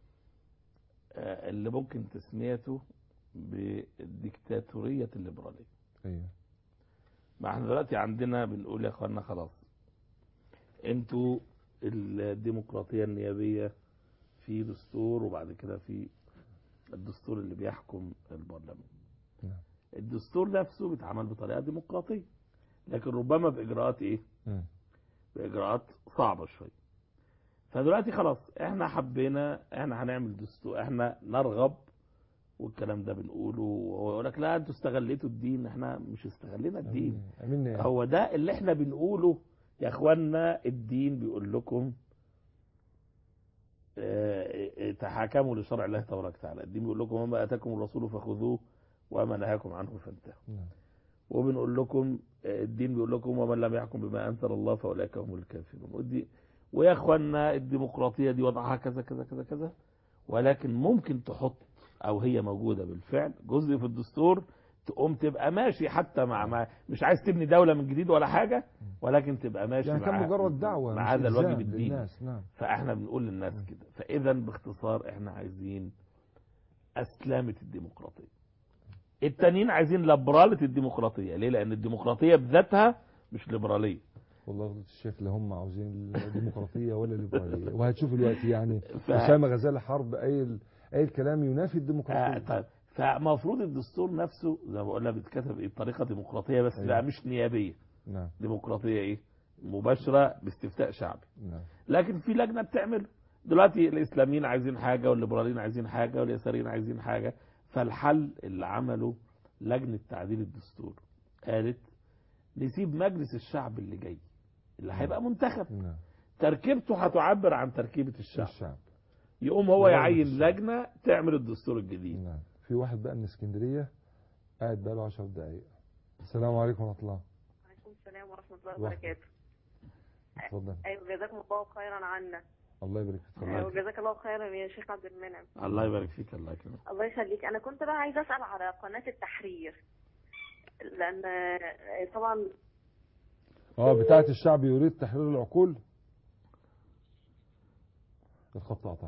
Speaker 2: آه، اللي ممكن تسميته بالديكتاتوريه الليبراليه
Speaker 1: ايوه
Speaker 2: ما احنا دلوقتي عندنا بنقول يا اخوانا خلاص انتوا الديمقراطيه النيابيه في دستور وبعد كده في الدستور اللي بيحكم البرلمان
Speaker 1: نعم.
Speaker 2: الدستور نفسه بيتعمل بطريقه ديمقراطيه لكن ربما باجراءات ايه
Speaker 1: مم.
Speaker 2: باجراءات صعبه شويه فدلوقتي خلاص احنا حبينا احنا هنعمل دستور احنا نرغب والكلام ده بنقوله وهو يقول لك لا انتوا استغليتوا الدين احنا مش استغلينا الدين
Speaker 1: امين يا
Speaker 2: هو ده اللي احنا بنقوله يا اخوانا الدين بيقول لكم اه، اه، تحاكموا لشرع الله تبارك وتعالى الدين بيقول لكم وما اتاكم الرسول فخذوه وما نهاكم عنه فانتهوا
Speaker 1: نعم.
Speaker 2: وبنقول لكم اه، الدين بيقول لكم ومن لم يحكم بما انزل الله فاولئك هم الكافرون ودي ويا اخوانا الديمقراطيه دي وضعها كذا كذا كذا كذا ولكن ممكن تحط او هي موجوده بالفعل جزء في الدستور تقوم تبقى ماشي حتى مع ما مش عايز تبني دوله من جديد ولا حاجه ولكن تبقى ماشي
Speaker 1: يعني
Speaker 2: مع
Speaker 1: كان مجرد دعوه
Speaker 2: مع
Speaker 1: مش
Speaker 2: هذا الواجب
Speaker 1: إلزام
Speaker 2: الديني
Speaker 1: للناس نعم
Speaker 2: فاحنا بنقول للناس كده فاذا باختصار احنا عايزين اسلامه الديمقراطيه التانيين عايزين لبرالة الديمقراطيه ليه لان الديمقراطيه بذاتها مش ليبراليه
Speaker 1: والله فضيله الشيخ لا هم عاوزين الديمقراطيه ولا الليبراليه وهتشوف الوقت يعني
Speaker 2: ف...
Speaker 1: اسامه غزال حرب اي اي الكلام ينافي
Speaker 2: آه
Speaker 1: الديمقراطيه
Speaker 2: طيب فمفروض الدستور نفسه زي ما بقولنا بيتكتب ايه بطريقه ديمقراطيه بس
Speaker 1: أيوة.
Speaker 2: بقى مش نيابيه
Speaker 1: نعم
Speaker 2: ديمقراطيه ايه مباشره باستفتاء شعبي
Speaker 1: نعم
Speaker 2: لكن في لجنه بتعمل دلوقتي الاسلاميين عايزين حاجه والليبراليين عايزين حاجه واليساريين عايزين حاجه فالحل اللي عمله لجنه تعديل الدستور قالت نسيب مجلس الشعب اللي جاي اللي هيبقى منتخب
Speaker 1: نعم
Speaker 2: تركيبته هتعبر عن تركيبه الشعب
Speaker 1: الشعب
Speaker 2: يقوم هو
Speaker 1: برضه
Speaker 2: يعين
Speaker 1: الشعب.
Speaker 2: لجنه تعمل الدستور الجديد
Speaker 1: نعم في واحد بقى من اسكندريه قاعد بقى له 10 دقائق السلام عليكم ورحمة الله
Speaker 4: وعليكم السلام ورحمة الله
Speaker 1: الله.
Speaker 4: وبركاته
Speaker 1: اتفضل
Speaker 4: أيوة جزاكم الله خيرا عنا
Speaker 1: الله يبارك فيك
Speaker 2: الله
Speaker 4: أيوة
Speaker 2: يكرمك.
Speaker 4: جزاك الله خيرا يا شيخ عبد المنعم
Speaker 2: الله يبارك فيك الله يكرمك
Speaker 4: الله يخليك أنا كنت بقى عايزة أسأل على قناة التحرير لأن آه، طبعا
Speaker 1: اه بتاعة الشعب يريد تحرير العقول الخط قطع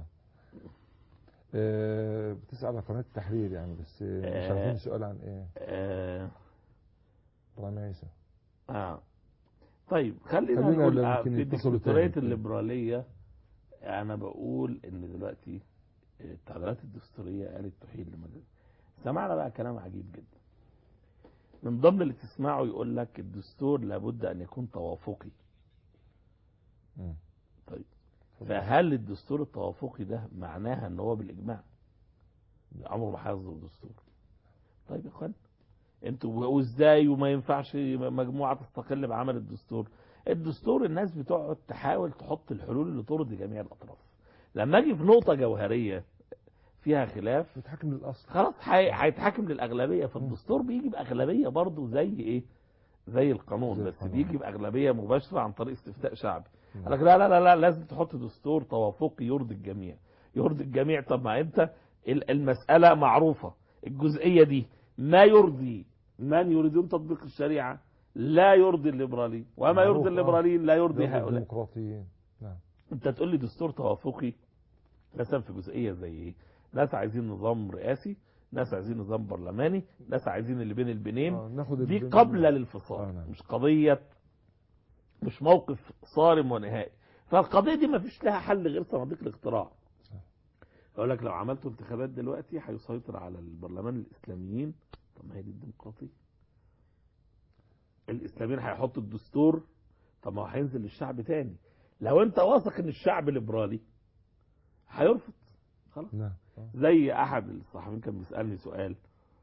Speaker 1: آه بتسأل على قناة التحرير يعني بس آه، مش
Speaker 2: آه.
Speaker 1: عارفين السؤال عن ايه
Speaker 2: آه
Speaker 1: ابراهيم عيسى
Speaker 2: آه. طيب خلينا
Speaker 1: خلينا
Speaker 2: نقول
Speaker 1: لا
Speaker 2: آه،
Speaker 1: يمكن
Speaker 2: في
Speaker 1: يتصلوا
Speaker 2: الدستورية
Speaker 1: تاني.
Speaker 2: الليبرالية أنا بقول إن دلوقتي التعديلات الدستورية قالت تحيل لمجال سمعنا بقى كلام عجيب جدا من ضمن اللي تسمعه يقول لك الدستور لابد أن يكون توافقي
Speaker 1: مم.
Speaker 2: طيب فهل الدستور التوافقي ده معناها ان هو بالاجماع عمره ما هيصدر دستور طيب يا اخوان انتوا وازاي وما ينفعش مجموعه تستقل بعمل الدستور الدستور الناس بتقعد تحاول تحط الحلول اللي ترضي جميع الاطراف لما اجي في نقطه جوهريه فيها خلاف
Speaker 1: بيتحكم للأصل
Speaker 2: خلاص هي- هيتحكم للاغلبيه فالدستور بيجي باغلبيه برضه زي ايه زي القانون
Speaker 1: زي
Speaker 2: بس
Speaker 1: القانون.
Speaker 2: بيجي باغلبيه مباشره عن طريق استفتاء شعبي
Speaker 1: مم.
Speaker 2: قال لك لا لا لا لا لازم تحط دستور توافقي يرضي الجميع يرضي الجميع طب ما انت ال- المساله معروفه الجزئيه دي ما يرضي من يريدون تطبيق الشريعه لا يرضي الليبراليين وما
Speaker 1: معروف،
Speaker 2: يرضي
Speaker 1: آه.
Speaker 2: الليبراليين لا يرضي
Speaker 1: دولة
Speaker 2: هؤلاء
Speaker 1: الديمقراطيين نعم
Speaker 2: انت تقول لي دستور توافقي مثلا في جزئيه زي ايه ناس عايزين نظام رئاسي ناس عايزين نظام برلماني ناس عايزين اللي بين البنين
Speaker 1: آه ناخد
Speaker 2: دي
Speaker 1: البن-
Speaker 2: قبل الانفصال
Speaker 1: آه، نعم.
Speaker 2: مش قضية مش موقف صارم ونهائي فالقضية دي ما فيش لها حل غير صناديق الاقتراع يقول لك لو عملتوا انتخابات دلوقتي هيسيطر على البرلمان الاسلاميين طب ما هي دي الديمقراطية الاسلاميين هيحطوا الدستور طب ما هو هينزل للشعب تاني لو انت واثق ان الشعب ليبرالي هيرفض خلاص
Speaker 1: نعم آه.
Speaker 2: زي احد الصحفيين كان بيسالني سؤال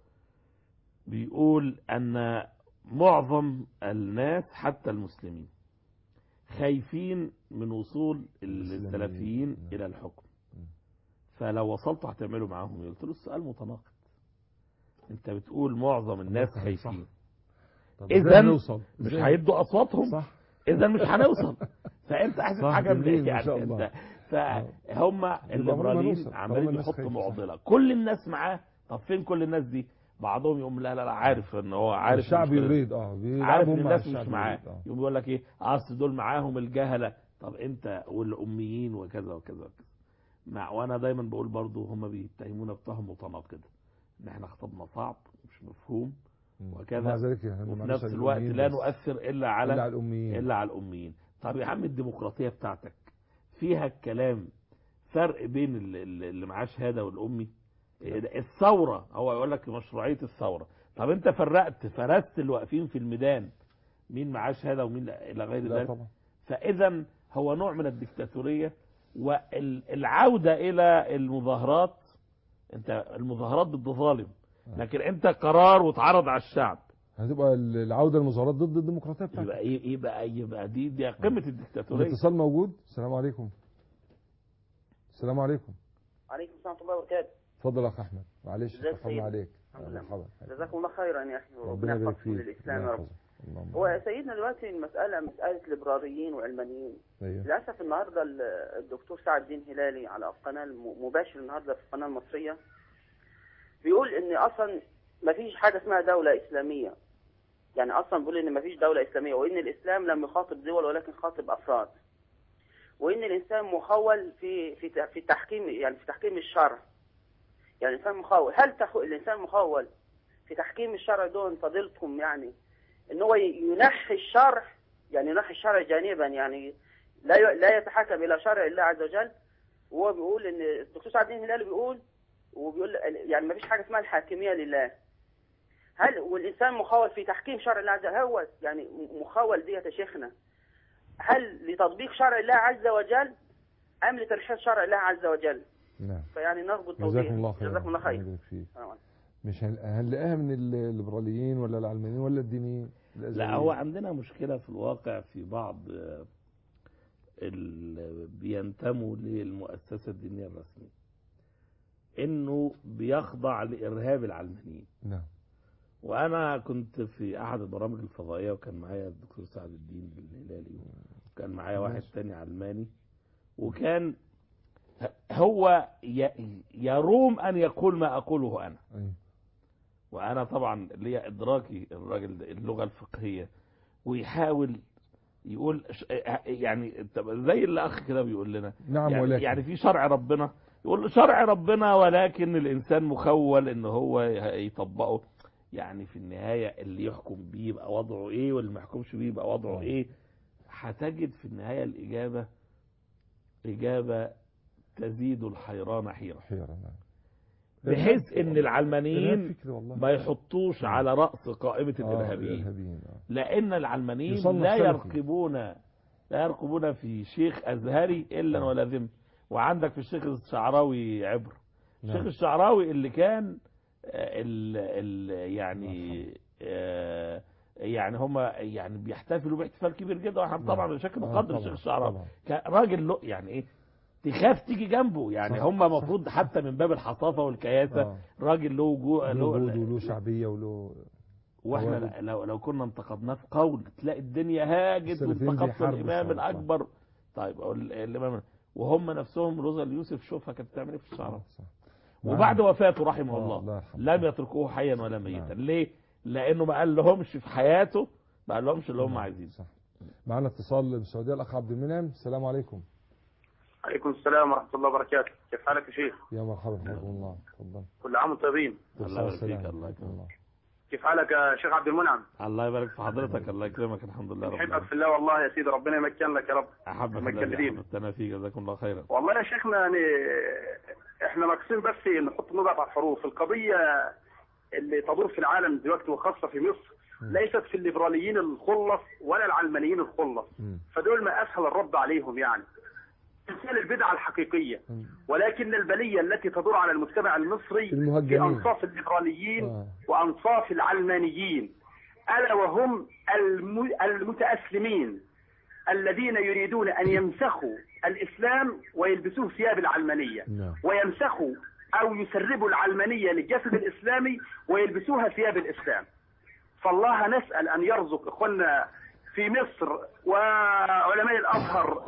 Speaker 2: بيقول ان معظم الناس حتى المسلمين خايفين من وصول
Speaker 1: المسلمين.
Speaker 2: السلفيين
Speaker 1: نعم.
Speaker 2: الى الحكم
Speaker 1: مم.
Speaker 2: فلو وصلتوا هتعملوا معاهم ايه قلت له السؤال متناقض انت بتقول معظم الناس
Speaker 1: صح.
Speaker 2: خايفين
Speaker 1: طب
Speaker 2: إذن
Speaker 1: إزاي نوصل
Speaker 2: مش
Speaker 1: إزاي؟
Speaker 2: هيدوا اصواتهم
Speaker 1: صح
Speaker 2: اذا مش هنوصل فانت احسن
Speaker 1: صح،
Speaker 2: حاجه
Speaker 1: جميل،
Speaker 2: من
Speaker 1: ما شاء
Speaker 2: يعني
Speaker 1: الله.
Speaker 2: انت فهم الليبراليين
Speaker 1: نوصل.
Speaker 2: عمالين
Speaker 1: طالما الناس
Speaker 2: يحطوا
Speaker 1: خايفة.
Speaker 2: معضله كل الناس معاه طب فين كل الناس دي بعضهم يقوم لا لا لا عارف ان هو عارف
Speaker 1: الشعب
Speaker 2: المشكلة دي.
Speaker 1: يريد اه
Speaker 2: عارف
Speaker 1: بيلعبوا
Speaker 2: ان
Speaker 1: مع
Speaker 2: الناس
Speaker 1: الشعب
Speaker 2: مش معاه
Speaker 1: يريد، آه.
Speaker 2: يقوم يقول لك ايه اصل دول معاهم الجهله طب انت والاميين وكذا وكذا وكذا مع وانا دايما بقول برضو هم بيتهمونا بتهم متناقضه ان احنا خطبنا صعب مش مفهوم
Speaker 1: مم.
Speaker 2: وكذا.
Speaker 1: ومع ذلك يعني
Speaker 2: وفي
Speaker 1: معلش
Speaker 2: نفس
Speaker 1: على
Speaker 2: الوقت
Speaker 1: الأميين
Speaker 2: لا
Speaker 1: بس.
Speaker 2: نؤثر الا
Speaker 1: إلا
Speaker 2: على
Speaker 1: على الأميين
Speaker 2: الا على الاميين طب يا عم الديمقراطيه بتاعتك فيها الكلام فرق بين ال- ال- اللي معاه شهاده والامي الثوره هو يقول لك مشروعيه الثوره طب انت فرقت فرست الواقفين في الميدان مين معاه شهاده ومين لا الى غير
Speaker 1: لا
Speaker 2: ذلك
Speaker 1: طبعا
Speaker 2: فاذا هو نوع من الدكتاتوريه والعوده الى المظاهرات انت المظاهرات ضد ظالم لكن انت قرار واتعرض على الشعب
Speaker 1: هتبقى العودة للمظاهرات ضد الديمقراطية بتاعتك
Speaker 2: يبقى ايه يبقى يبقى دي دي قمه الدكتاتوريه
Speaker 1: الاتصال موجود السلام عليكم السلام عليكم
Speaker 5: عليكم السلام ورحمة الله وبركاته
Speaker 1: اتفضل يا اخ احمد معلش
Speaker 5: ازيك
Speaker 1: تفضل
Speaker 5: سيدي؟
Speaker 1: عليك
Speaker 5: الحمد لله.
Speaker 1: مرحبا
Speaker 5: جزاكم الله خيرا يا أخي
Speaker 1: ربنا
Speaker 5: وربنا
Speaker 1: يبارك
Speaker 5: يحفظكم
Speaker 1: فيك
Speaker 5: للإسلام
Speaker 1: الله
Speaker 5: يا رب
Speaker 1: يحفظك. اللهم
Speaker 5: هو يا سيدنا دلوقتي المسألة مسألة ليبراليين وعلمانيين
Speaker 1: ايوه
Speaker 5: للأسف النهاردة ال- الدكتور سعد الدين هلالي على القناة الم- مباشر النهاردة في القناة المصرية بيقول إن أصلا ما فيش حاجة اسمها دولة إسلامية يعني أصلا بيقول إن ما فيش دولة إسلامية وإن الإسلام لم يخاطب دول ولكن خاطب أفراد وإن الإنسان مخول في في ت- في تحكيم يعني في تحكيم الشرع يعني الإنسان مخول هل تخ... الإنسان مخول في تحكيم الشرع دون فضيلتكم يعني ان هو ي- ينحي الشرع يعني ينحي الشرع جانبا يعني لا ي... لا يتحكم الى شرع الله عز وجل وهو بيقول ان الدكتور سعد الدين هلال بيقول وبيقول يعني ما فيش حاجه اسمها الحاكميه لله هل والانسان مخول في تحكيم شرع الله عز وجل هو يعني م- مخول ديت يا شيخنا هل لتطبيق شرع الله عز وجل ام لترشيد شرع الله عز وجل
Speaker 1: نعم
Speaker 5: فيعني نرجو التوضيح
Speaker 1: جزاكم الله خير
Speaker 5: جزاكم الله خير
Speaker 1: يبارك فيك
Speaker 5: السلام عليكم.
Speaker 1: مش هن- هنلاقيها من الليبراليين ولا العلمانيين ولا الدينيين
Speaker 2: لا
Speaker 1: الأزهريين.
Speaker 2: هو عندنا مشكلة في الواقع في بعض آه، اللي بينتموا للمؤسسة الدينية الرسمية انه بيخضع لارهاب العلمانيين
Speaker 1: نعم
Speaker 2: وانا كنت في احد البرامج الفضائيه وكان معايا الدكتور سعد الدين الهلالي وكان معايا واحد
Speaker 1: ماشي.
Speaker 2: تاني علماني وكان هو ي- يروم ان يقول ما اقوله انا
Speaker 1: أيوة.
Speaker 2: وانا طبعا ليا ادراكي الراجل ده اللغه الفقهيه ويحاول يقول ش- يعني طب زي الاخ كده بيقول لنا
Speaker 1: نعم
Speaker 2: يعني,
Speaker 1: ولكن
Speaker 2: يعني في شرع ربنا يقول له شرع ربنا ولكن الانسان مخول ان هو يطبقه يعني في النهايه اللي يحكم بيه يبقى وضعه ايه واللي ما يحكمش بيه يبقى وضعه
Speaker 1: آه.
Speaker 2: ايه هتجد في النهايه الاجابه اجابه تزيد الحيران حيره
Speaker 1: حيرة نعم
Speaker 2: بحيث ان
Speaker 1: إرهاب
Speaker 2: العلمانيين
Speaker 1: فكري والله
Speaker 2: ما يحطوش على راس قائمه
Speaker 1: آه،
Speaker 2: الارهابيين
Speaker 1: الإرهابيين آه.
Speaker 2: لان العلمانيين
Speaker 1: يصنف
Speaker 2: لا
Speaker 1: سلفي.
Speaker 2: يرقبون لا يرقبون في شيخ ازهري الا
Speaker 1: آه.
Speaker 2: ولا ذم وعندك في الشيخ الشعراوي عبر الشيخ
Speaker 1: نعم.
Speaker 2: الشعراوي اللي كان آه، ال ال يعني آه، يعني هم يعني بيحتفلوا باحتفال كبير جدا واحنا
Speaker 1: نعم.
Speaker 2: طبعا بشكل
Speaker 1: آه،
Speaker 2: مقدر
Speaker 1: طبعاً،
Speaker 2: الشيخ الشعراوي
Speaker 1: طبعاً.
Speaker 2: كان راجل له يعني ايه تخاف تيجي جنبه يعني
Speaker 1: صح،
Speaker 2: هم
Speaker 1: صح.
Speaker 2: المفروض حتى من باب الحصافه والكياسه
Speaker 1: آه.
Speaker 2: راجل له وجوه
Speaker 1: له وجود
Speaker 2: له
Speaker 1: وله شعبية وله
Speaker 2: واحنا
Speaker 1: تواجد.
Speaker 2: لو لو كنا انتقدناه في قول تلاقي الدنيا هاجت
Speaker 1: السلفيين
Speaker 2: وانتقدوا
Speaker 1: بيحاربوا
Speaker 2: الامام
Speaker 1: الشعراء.
Speaker 2: الاكبر طيب اقول الامام وهم نفسهم روزا اليوسف شوفها كانت بتعمل ايه في الشعراء
Speaker 1: صح.
Speaker 2: وبعد وفاته رحمه
Speaker 1: آه،
Speaker 2: الله
Speaker 1: الله يرحمه.
Speaker 2: لم يتركوه حيا ولا ميتا
Speaker 1: نعم.
Speaker 2: ليه لانه ما قال لهمش في حياته ما قال لهمش اللي هم
Speaker 1: نعم،
Speaker 2: عايزينه
Speaker 1: صح معنا اتصال من السعودية الأخ عبد المنعم السلام عليكم
Speaker 3: عليكم السلام ورحمة الله وبركاته كيف حالك يا شيخ
Speaker 1: يا مرحبا حياكم الله تفضل
Speaker 3: كل عام وانتم طيبين
Speaker 2: الله يبارك
Speaker 1: السلام.
Speaker 2: فيك، الله
Speaker 1: حياكم
Speaker 2: يكرمك.
Speaker 1: الله
Speaker 3: كيف حالك يا شيخ عبد المنعم
Speaker 2: الله يبارك في حضرتك الله يكرمك الحمد لله رب
Speaker 3: نحبك
Speaker 2: العالمين
Speaker 3: في الله والله يا سيدي ربنا يمكن لك يا رب
Speaker 2: احبك
Speaker 3: ما
Speaker 2: الله
Speaker 3: تكلمين.
Speaker 2: حببتنا فيك جزاكم الله خيرا
Speaker 3: والله يا شيخنا يعني احنا ناقصين بس نحط نقط على الحروف القضية اللي تدور في العالم دلوقتي وخاصة في مصر ليست في الليبراليين الخلص ولا العلمانيين الخلص
Speaker 1: مم.
Speaker 3: فدول ما اسهل الرد عليهم يعني تمثال البدعة الحقيقية
Speaker 1: مم.
Speaker 3: ولكن البلية التي تدور على المجتمع المصري في
Speaker 1: المهجنين.
Speaker 3: أنصاف الليبراليين
Speaker 1: آه.
Speaker 3: وأنصاف العلمانيين ألا وهم الم- المتأسلمين الذين يريدون أن يمسخوا الإسلام ويلبسوه ثياب العلمانية
Speaker 1: نعم.
Speaker 3: ويمسخوا أو يسربوا العلمانية للجسد الإسلامي ويلبسوها ثياب الإسلام فالله نسأل أن يرزق إخواننا في مصر وعلماء الأزهر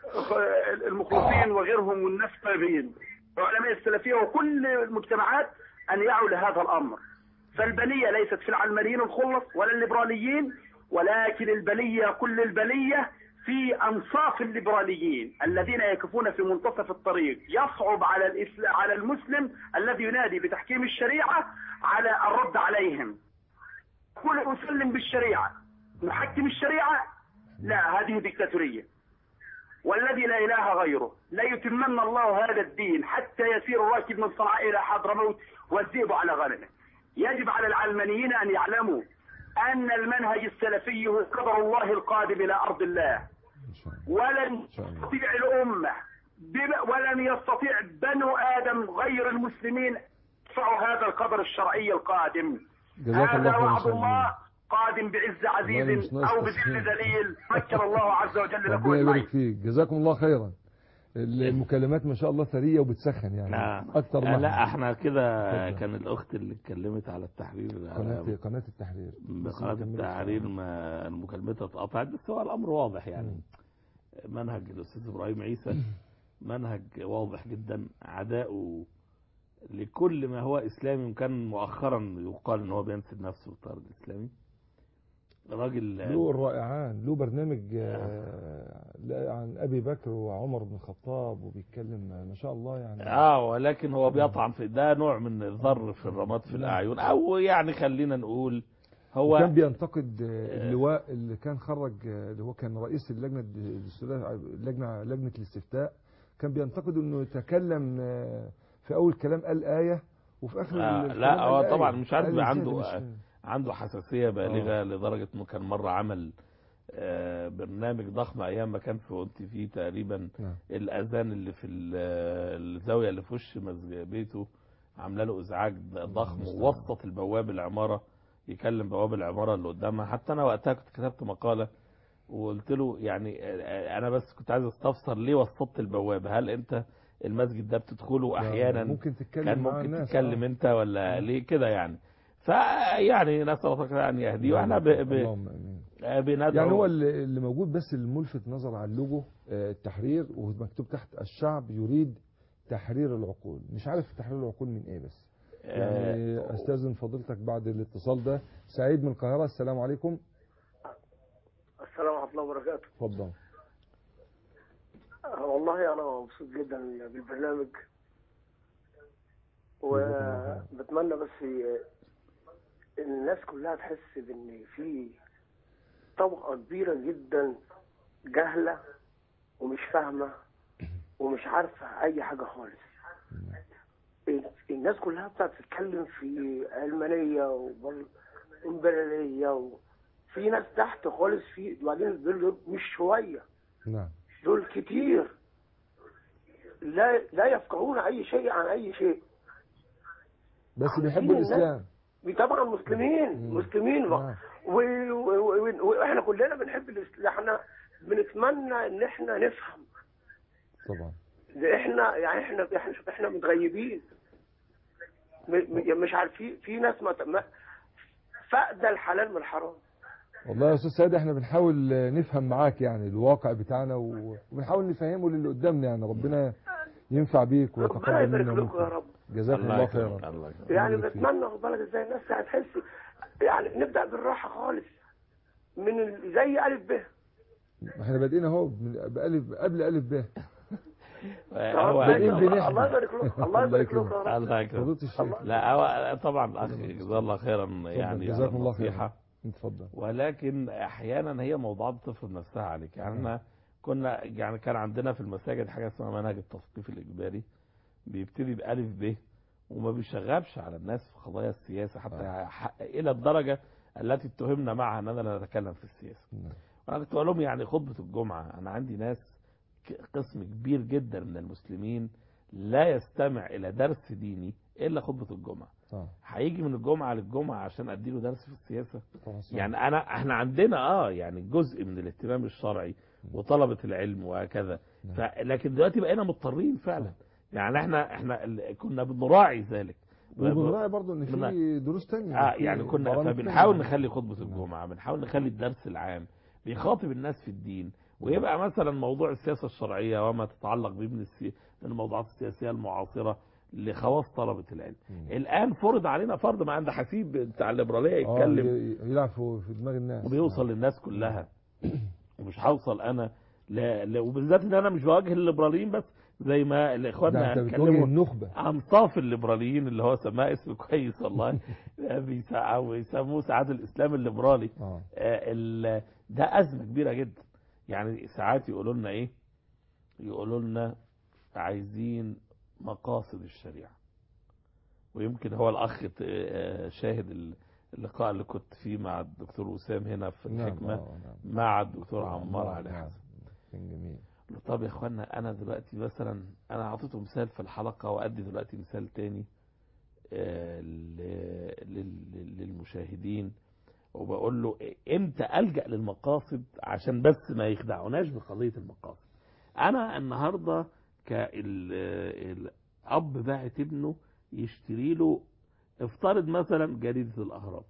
Speaker 3: المخلصين وغيرهم والناس الطيبين وعلماء السلفية وكل المجتمعات أن يعوا لهذا الأمر فالبلية ليست في العلمانيين الخلص ولا الليبراليين ولكن البلية كل البلية في أنصاف الليبراليين الذين يقفون في منتصف الطريق يصعب على الإسلام على المسلم الذي ينادي بتحكيم الشريعة على الرد عليهم كل مسلم بالشريعة نحكم الشريعة لا هذه ديكتاتورية والذي لا إله غيره لا يتمن الله هذا الدين حتى يسير الراكب من صنعاء إلى حضرموت والذئب على غنمه يجب على العلمانيين أن يعلموا أن المنهج السلفي هو قدر الله القادم إلى أرض الله
Speaker 1: إن شاء الله
Speaker 3: ولن
Speaker 1: شاء الله.
Speaker 3: تستطيع الأمة بم- ولن يستطيع بنو آدم غير المسلمين يدفعوا هذا القدر الشرعي القادم
Speaker 1: جزاك
Speaker 3: هذا
Speaker 1: الله خيرا
Speaker 3: وعد
Speaker 1: شاء الله.
Speaker 3: الله قادم بعز
Speaker 1: والله
Speaker 3: عزيز
Speaker 1: مش ناقص
Speaker 3: أو بذل
Speaker 1: تسخين.
Speaker 3: ذليل مكن الله عز وجل لكم
Speaker 1: ربنا يبارك
Speaker 3: أجمعين
Speaker 1: فيك جزاكم الله خيرا المكالمات ما شاء الله ثرية وبتسخن يعني
Speaker 2: لا
Speaker 1: أكتر
Speaker 2: لا,
Speaker 1: ما
Speaker 2: لا احنا كده
Speaker 1: اتفضل.
Speaker 2: كان الاخت اللي اتكلمت على التحرير
Speaker 1: قناة
Speaker 2: على
Speaker 1: قناة التحرير بس
Speaker 2: بقناة
Speaker 1: نكمل
Speaker 2: التحرير ما مكالمتها اتقطعت بس هو الامر واضح يعني منهج الاستاذ ابراهيم عيسى منهج واضح جدا عداؤه لكل ما هو اسلامي وكان مؤخرا يقال ان هو بينسب نفسه بالطار الاسلامي راجل
Speaker 1: له الرائعان له برنامج آه، لا، عن أبي بكر وعمر بن الخطاب وبيتكلم ما شاء الله يعني
Speaker 2: اه ولكن هو بيطعن في ده نوع من الضر في الرماد في
Speaker 1: نعم.
Speaker 2: الاعين او يعني خلينا نقول هو
Speaker 1: كان بينتقد آه، اللواء اللي كان خرج آه، اللي هو كان رئيس اللجنة الدستورية لجنة لجنة الاستفتاء كان بينتقد انه يتكلم آه، في اول كلام قال آية وفي اخر
Speaker 2: آه،
Speaker 1: الكلام
Speaker 2: لا، هو
Speaker 1: قال آية.
Speaker 2: طبعا مش عارف
Speaker 1: قال إزاي
Speaker 2: عنده-
Speaker 1: ده مش-
Speaker 2: عنده حساسية بالغة لدرجة انه كان مرة عمل آه، برنامج ضخم ايام ما كان في اون تي في تقريبا
Speaker 1: نعم.
Speaker 2: الاذان اللي في ال- الزاوية اللي في وش مسجد بيته عامله له ازعاج ضخم
Speaker 1: مستعان.
Speaker 2: ووسط البواب العمارة يكلم بواب العمارة اللي قدامها حتى انا وقتها كنت كتبت مقالة وقلت له يعني آه، انا بس كنت عايز استفسر ليه وسطت البواب هل انت المسجد ده بتدخله احيانا
Speaker 1: ممكن تتكلم
Speaker 2: كان
Speaker 1: مع
Speaker 2: ممكن
Speaker 1: الناس
Speaker 2: تتكلم
Speaker 1: آه.
Speaker 2: انت ولا ليه كده يعني فيعني نسال الله تعالى ان يهديه واحنا ب... ب...
Speaker 1: اللهم امين
Speaker 2: بندعو
Speaker 1: يعني هو اللي اللي موجود بس الملفت نظر على اللوجو آه، التحرير ومكتوب تحت الشعب يريد تحرير العقول مش عارف تحرير العقول من ايه بس يعني
Speaker 2: آه،
Speaker 1: استاذن فضيلتك بعد الاتصال ده سعيد من القاهره السلام عليكم
Speaker 6: السلام ورحمة الله وبركاته
Speaker 1: اتفضل
Speaker 6: آه، والله أنا مبسوط جدا بالبرنامج وبتمنى بس إن الناس كلها تحس بإن في طبقة كبيرة جدا جهلة ومش فاهمة ومش عارفة أي حاجة خالص الناس كلها بتاعت تتكلم في علمانية وإمبريالية وفي ناس تحت خالص في وبعدين دول دول مش شوية
Speaker 1: نعم
Speaker 6: دول كتير لا لا يفقهون أي شيء عن أي شيء
Speaker 1: بس
Speaker 6: عايزين
Speaker 1: بيحبوا
Speaker 6: الناس-
Speaker 1: الاسلام
Speaker 6: طبعا مسلمين
Speaker 1: مم.
Speaker 6: مسلمين
Speaker 1: نعم.
Speaker 6: و- و- و- واحنا كلنا بنحب الاسلام احنا بنتمنى ان احنا نفهم
Speaker 1: طبعا
Speaker 6: ده احنا يعني احنا احنا احنا متغيبين م- م- مش عارفين في ناس ما ما- فاقده الحلال من الحرام
Speaker 1: والله يا استاذ سيد احنا بنحاول آه، نفهم معاك يعني الواقع بتاعنا و- وبنحاول نفهمه للي قدامنا يعني ربنا ينفع بيك
Speaker 6: ربنا
Speaker 1: ويتقبل
Speaker 6: يبارك
Speaker 1: منا
Speaker 6: لكم يا
Speaker 1: ومنكم
Speaker 6: رب
Speaker 1: جزاكم
Speaker 2: الله
Speaker 1: الله
Speaker 2: يكرمك
Speaker 1: خيرا
Speaker 2: الله يكرمك
Speaker 6: يعني
Speaker 1: يبارك فيك.
Speaker 6: بتمنى خد بالك ازاي الناس هتحس يعني نبدا بالراحه خالص من ال- زي الف ب
Speaker 1: احنا بادئين اهو من- بألف قبل ألف ب
Speaker 2: هو
Speaker 1: بادئين
Speaker 6: الله
Speaker 1: بنحن.
Speaker 6: الله يبارك لكم الله يبارك لكم يا رب
Speaker 2: الله يكرمك
Speaker 1: فضيلة الشيخ
Speaker 2: لا هو طبعا الاخ جزاه الله خيرا يعني
Speaker 1: جزاكم
Speaker 2: على
Speaker 1: الله خيرا
Speaker 2: النصيحة.
Speaker 1: اتفضل
Speaker 2: ولكن احيانا هي موضوعات بتفرض نفسها عليك يعني احنا كنا يعني كان عندنا في المساجد حاجه اسمها منهج التثقيف الاجباري بيبتدي بالف ب وما بيشغبش على الناس في قضايا السياسه حتى ح- الى الدرجه التي اتهمنا معها اننا لا نتكلم في السياسه
Speaker 1: نعم.
Speaker 2: وانا كنت بقول لهم يعني خطبه الجمعه انا عندي ناس ك- قسم كبير جدا من المسلمين لا يستمع الى درس ديني الا خطبه الجمعه
Speaker 1: طبعا
Speaker 2: هيجي من الجمعه للجمعه عشان اديله درس في السياسه
Speaker 1: طبعا صح.
Speaker 2: يعني انا احنا عندنا اه يعني جزء من الاهتمام الشرعي وطلبة العلم وهكذا
Speaker 1: نعم.
Speaker 2: ف... لكن دلوقتي بقينا مضطرين فعلا يعني احنا احنا ال- كنا بنراعي ذلك
Speaker 1: وبنراعي برضه ان في
Speaker 2: بنراعي.
Speaker 1: دروس تانية
Speaker 2: اه
Speaker 1: في
Speaker 2: يعني كنا
Speaker 1: برامج
Speaker 2: فبنحاول
Speaker 1: تانية.
Speaker 2: نخلي خطبة
Speaker 1: نعم.
Speaker 2: الجمعة بنحاول نخلي الدرس العام بيخاطب الناس في الدين ويبقى مثلا موضوع السياسة الشرعية وما تتعلق به من السي... من الموضوعات السياسية المعاصرة لخواص طلبة العلم
Speaker 1: مم.
Speaker 2: الآن فرض علينا فرض ما عند حسيب بتاع الليبرالية
Speaker 1: اه
Speaker 2: يتكلم
Speaker 1: ي- يلعب في في دماغ الناس
Speaker 2: وبيوصل للناس كلها ومش هوصل انا لا لا وبالذات ان انا مش بواجه الليبراليين بس زي ما
Speaker 1: ده
Speaker 2: الاخواننا
Speaker 1: انت بتواجه
Speaker 2: اتكلموا
Speaker 1: النخبة
Speaker 2: انصاف الليبراليين اللي هو سماه اسم كويس والله بيسا- ويسموه ساعات الاسلام الليبرالي
Speaker 1: اه
Speaker 2: آه، ال- ده ازمه كبيره جدا يعني ساعات يقولوا لنا ايه يقولوا لنا عايزين مقاصد الشريعه ويمكن هو الاخ ت- آه، شاهد اللقاء اللي كنت فيه مع الدكتور وسام هنا في
Speaker 1: نعم
Speaker 2: الحكمه
Speaker 1: آه، نعم
Speaker 2: مع الدكتور عمار علي
Speaker 1: نعم.
Speaker 2: حسن
Speaker 1: كان جميل
Speaker 2: قلت له طب يا اخوانا انا دلوقتي مثلا انا اعطيته مثال في الحلقه وادي دلوقتي مثال تاني آه، ل- لل- للمشاهدين وبقول له امتى الجا للمقاصد عشان بس ما يخدعوناش بقضيه المقاصد انا النهارده كالاب باعت ابنه يشتري له افترض مثلا جريده الاهرام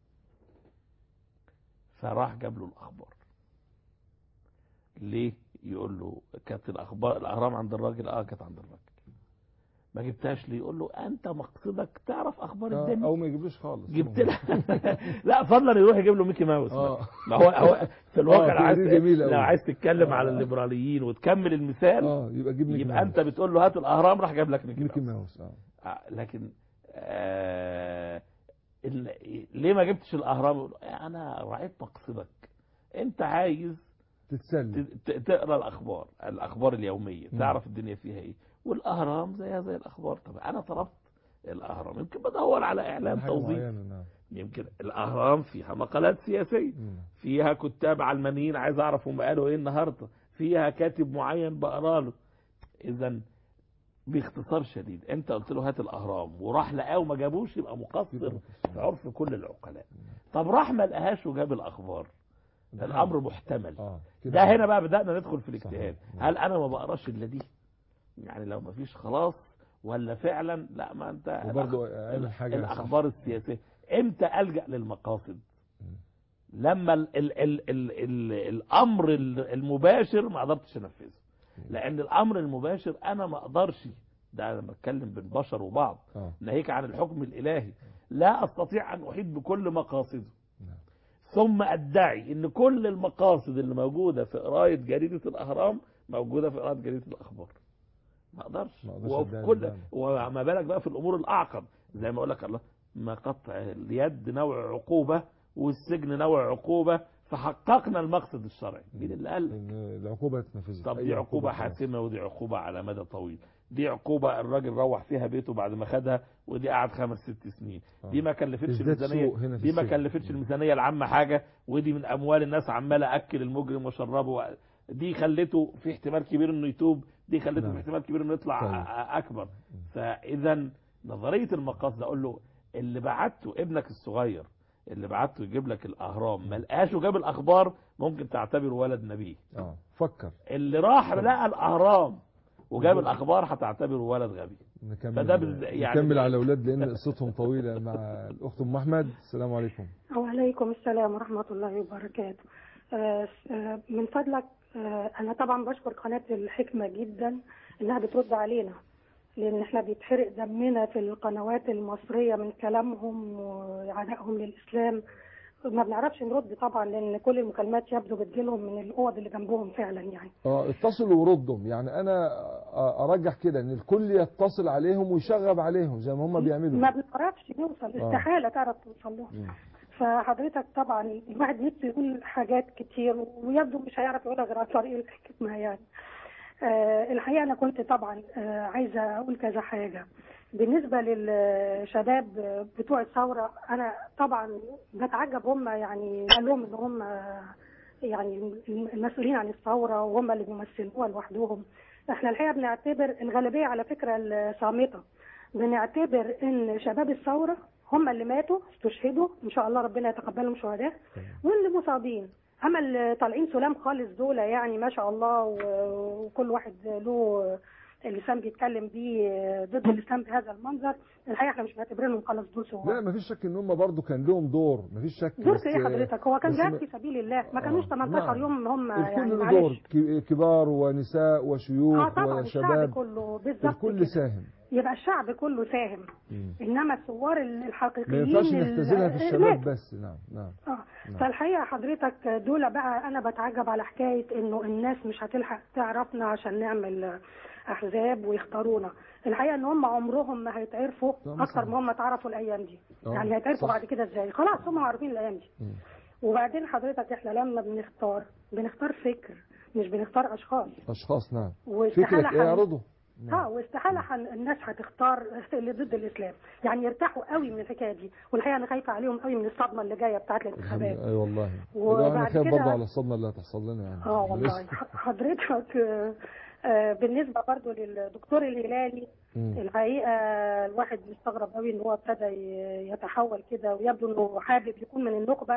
Speaker 2: فراح جاب له الاخبار ليه يقول له كانت الاخبار الاهرام عند الراجل اه كانت عند الراجل ما جبتهاش ليه يقول له انت مقصدك تعرف اخبار
Speaker 1: آه،
Speaker 2: الدنيا
Speaker 1: او ما يجيبلوش خالص
Speaker 2: جبت لها لا فضلا يروح يجيب له ميكي ماوس
Speaker 1: اه
Speaker 2: ما هو هو في الواقع
Speaker 1: آه،
Speaker 2: لو عايز
Speaker 1: تقرير جميل أوي.
Speaker 2: لو عايز تتكلم
Speaker 1: آه.
Speaker 2: على الليبراليين وتكمل المثال
Speaker 1: اه يبقى جيب ميكي
Speaker 2: يبقى
Speaker 1: ماوس.
Speaker 2: انت بتقول له هات الاهرام راح جاب لك ميكي
Speaker 1: ميكي
Speaker 2: ماوس
Speaker 1: ماوس اه
Speaker 2: آه، لكن آه ال- ليه ما جبتش الاهرام يقول انا راعيت مقصدك انت عايز
Speaker 1: تتسلى
Speaker 2: ت- ت- تقرا الاخبار الاخبار اليوميه
Speaker 1: مم.
Speaker 2: تعرف الدنيا فيها ايه والاهرام زيها زي الاخبار طب انا طلبت الاهرام يمكن بدور على اعلام
Speaker 1: حاجة
Speaker 2: توظيف
Speaker 1: معينة، نعم
Speaker 2: يمكن الاهرام فيها مقالات سياسيه
Speaker 1: مم.
Speaker 2: فيها كتاب علمانيين عايز اعرف هم قالوا ايه النهارده فيها كاتب معين بقرا له اذا باختصار شديد انت قلت له هات الاهرام وراح لقاه وما جابوش يبقى مقصر في عرف كل العقلاء طب راح ما لقاهاش وجاب الاخبار الامر محتمل
Speaker 1: اه كده
Speaker 2: ده هنا بقى بدأنا ندخل في الاجتهاد
Speaker 1: صحيح.
Speaker 2: هل انا ما بقراش الا دي يعني لو ما فيش خلاص ولا فعلا لا ما انت
Speaker 1: وبرضه
Speaker 2: الأخ-
Speaker 1: اقل حاجة
Speaker 2: الاخبار السياسيه امتى الجا للمقاصد لما ال ال ال ال ال الامر ال- المباشر ما قدرتش انفذه لان الامر المباشر انا ما اقدرش ده انا بتكلم بين بشر وبعض
Speaker 1: اه
Speaker 2: ناهيك عن الحكم الالهي لا استطيع ان احيط بكل مقاصده
Speaker 1: نعم.
Speaker 2: ثم ادعي ان كل المقاصد اللي موجوده في قرايه جريده الاهرام موجوده في قرايه جريده الاخبار ما اقدرش
Speaker 1: ما أقدرش
Speaker 2: وفي
Speaker 1: أدعي
Speaker 2: كل
Speaker 1: بده.
Speaker 2: وما بالك بقى في الامور الاعقد زي ما اقول لك الله ما قطع اليد نوع عقوبه والسجن نوع عقوبه فحققنا المقصد الشرعي مين اللي قال
Speaker 1: ان العقوبه تتنفذ
Speaker 2: طب
Speaker 1: أي
Speaker 2: دي عقوبة
Speaker 1: خلاص.
Speaker 2: حاسمة ودي عقوبة على مدى طويل دي عقوبة الراجل روح فيها بيته بعد ما خدها ودي قعد خمس ست سنين
Speaker 1: آه.
Speaker 2: دي ما كلفتش
Speaker 1: ازداد
Speaker 2: الميزانية
Speaker 1: سوء هنا في
Speaker 2: دي ما
Speaker 1: السجن.
Speaker 2: كلفتش الميزانية العامة حاجة ودي من أموال الناس عمالة أكل المجرم وشربه دي خلته في احتمال كبير انه يتوب دي خلته
Speaker 1: نعم.
Speaker 2: في احتمال كبير انه يطلع
Speaker 1: طيب.
Speaker 2: أ- اكبر فاذا نظريه المقاصد اقول له اللي بعته ابنك الصغير اللي بعته يجيب لك الاهرام ما لقاش وجاب الاخبار ممكن تعتبره ولد نبي
Speaker 1: اه فكر
Speaker 2: اللي راح لقى الاهرام وجاب الاخبار هتعتبره ولد غبي
Speaker 1: نكمل
Speaker 2: فده بز- يعني-
Speaker 1: نكمل على الاولاد لان قصتهم طويله مع الاخت ام احمد السلام عليكم
Speaker 7: وعليكم السلام ورحمة الله وبركاته آه، آه، من فضلك آه، أنا طبعا بشكر قناة الحكمة جدا إنها بترد علينا لأن إحنا بيتحرق دمنا في القنوات المصرية من كلامهم وعدائهم للإسلام ما بنعرفش نرد طبعا لأن كل المكالمات يبدو بتجيلهم من الأوض اللي جنبهم فعلا يعني
Speaker 1: اه اتصلوا وردهم يعني انا أ- ارجح كده ان الكل يتصل عليهم ويشغب عليهم زي ما هم بيعملوا
Speaker 7: ما بنعرفش نوصل
Speaker 1: آه.
Speaker 7: استحالة تعرف توصل لهم
Speaker 1: مم.
Speaker 7: فحضرتك طبعا الواحد نفسه يقول حاجات كتير ويبدو مش هيعرف يقولها غير عن طريق الحكمة يعني آه الحقيقة أنا كنت طبعا آه عايزة أقول كذا حاجة بالنسبة للشباب بتوع الثورة أنا طبعا بتعجب هم يعني قال لهم إن هم يعني المسؤولين عن الثورة وهم اللي بيمثلوها لوحدهم احنا الحقيقة بنعتبر الغالبية على فكرة الصامتة بنعتبر ان شباب الثورة هم اللي ماتوا استشهدوا ان شاء الله ربنا يتقبلهم شهداء واللي مصابين اما اللي طالعين سلام خالص دول يعني ما شاء الله و- وكل واحد له اللسان بيتكلم بيه ضد الاسلام بهذا المنظر الحقيقه احنا مش معتبرينهم خالص دول
Speaker 1: لا
Speaker 7: سواء
Speaker 1: ما فيش شك ان هم برضو كان لهم دور ما فيش شك
Speaker 7: دول
Speaker 1: بس-
Speaker 7: ايه حضرتك هو كان
Speaker 1: بس
Speaker 7: جهاد
Speaker 1: ما-
Speaker 7: في سبيل الله ما كانوش
Speaker 1: آه،
Speaker 7: 18
Speaker 1: نعم.
Speaker 7: يوم هم يعني
Speaker 1: الكل له دور
Speaker 7: معلش
Speaker 1: ك- كبار ونساء
Speaker 7: اه
Speaker 1: وشيوخ
Speaker 7: طبعا الشعب
Speaker 1: وشباب
Speaker 7: كله بالظبط
Speaker 1: الكل
Speaker 7: كده.
Speaker 1: ساهم
Speaker 7: يبقى الشعب كله ساهم
Speaker 1: مم.
Speaker 7: انما الثوار
Speaker 1: ما
Speaker 7: الحقيقيين
Speaker 1: ينفعش
Speaker 7: ال-
Speaker 1: نختزلها في الشباب
Speaker 7: ماتوا.
Speaker 1: بس نعم نعم
Speaker 7: اه
Speaker 1: نعم.
Speaker 7: فالحقيقه حضرتك دول بقى انا بتعجب على حكايه انه الناس مش هتلحق تعرفنا عشان نعمل احزاب ويختارونا الحقيقه ان هم عمرهم ما هيتعرفوا
Speaker 1: طبعا
Speaker 7: اكتر
Speaker 1: صح.
Speaker 7: ما هم اتعرفوا الايام دي
Speaker 1: آه،
Speaker 7: يعني هيتعرفوا
Speaker 1: صح.
Speaker 7: بعد كده ازاي خلاص هم عارفين الايام دي
Speaker 1: مم.
Speaker 7: وبعدين حضرتك احنا لما بنختار بنختار فكر مش بنختار اشخاص
Speaker 1: اشخاص نعم
Speaker 7: واستحاله
Speaker 1: فكرك ايه
Speaker 7: حن-
Speaker 1: اعرضه
Speaker 7: اه واستحاله حن- الناس هتختار اللي ضد الاسلام يعني يرتاحوا قوي من الحكايه دي والحقيقه انا خايفه عليهم قوي من الصدمه اللي جايه بتاعت
Speaker 1: الحمد
Speaker 7: الانتخابات
Speaker 1: لله اي والله
Speaker 7: وبعد
Speaker 1: والله انا خايف
Speaker 7: كده-
Speaker 1: برضه على الصدمه اللي هتحصل لنا يعني
Speaker 7: اه والله
Speaker 1: لسه.
Speaker 7: ح- حضرتك آه، آه، بالنسبه برضو للدكتور الهلالي
Speaker 1: مم.
Speaker 7: الحقيقه الواحد مستغرب قوي ان هو ابتدى ي- يتحول كده ويبدو انه حابب يكون من النخبه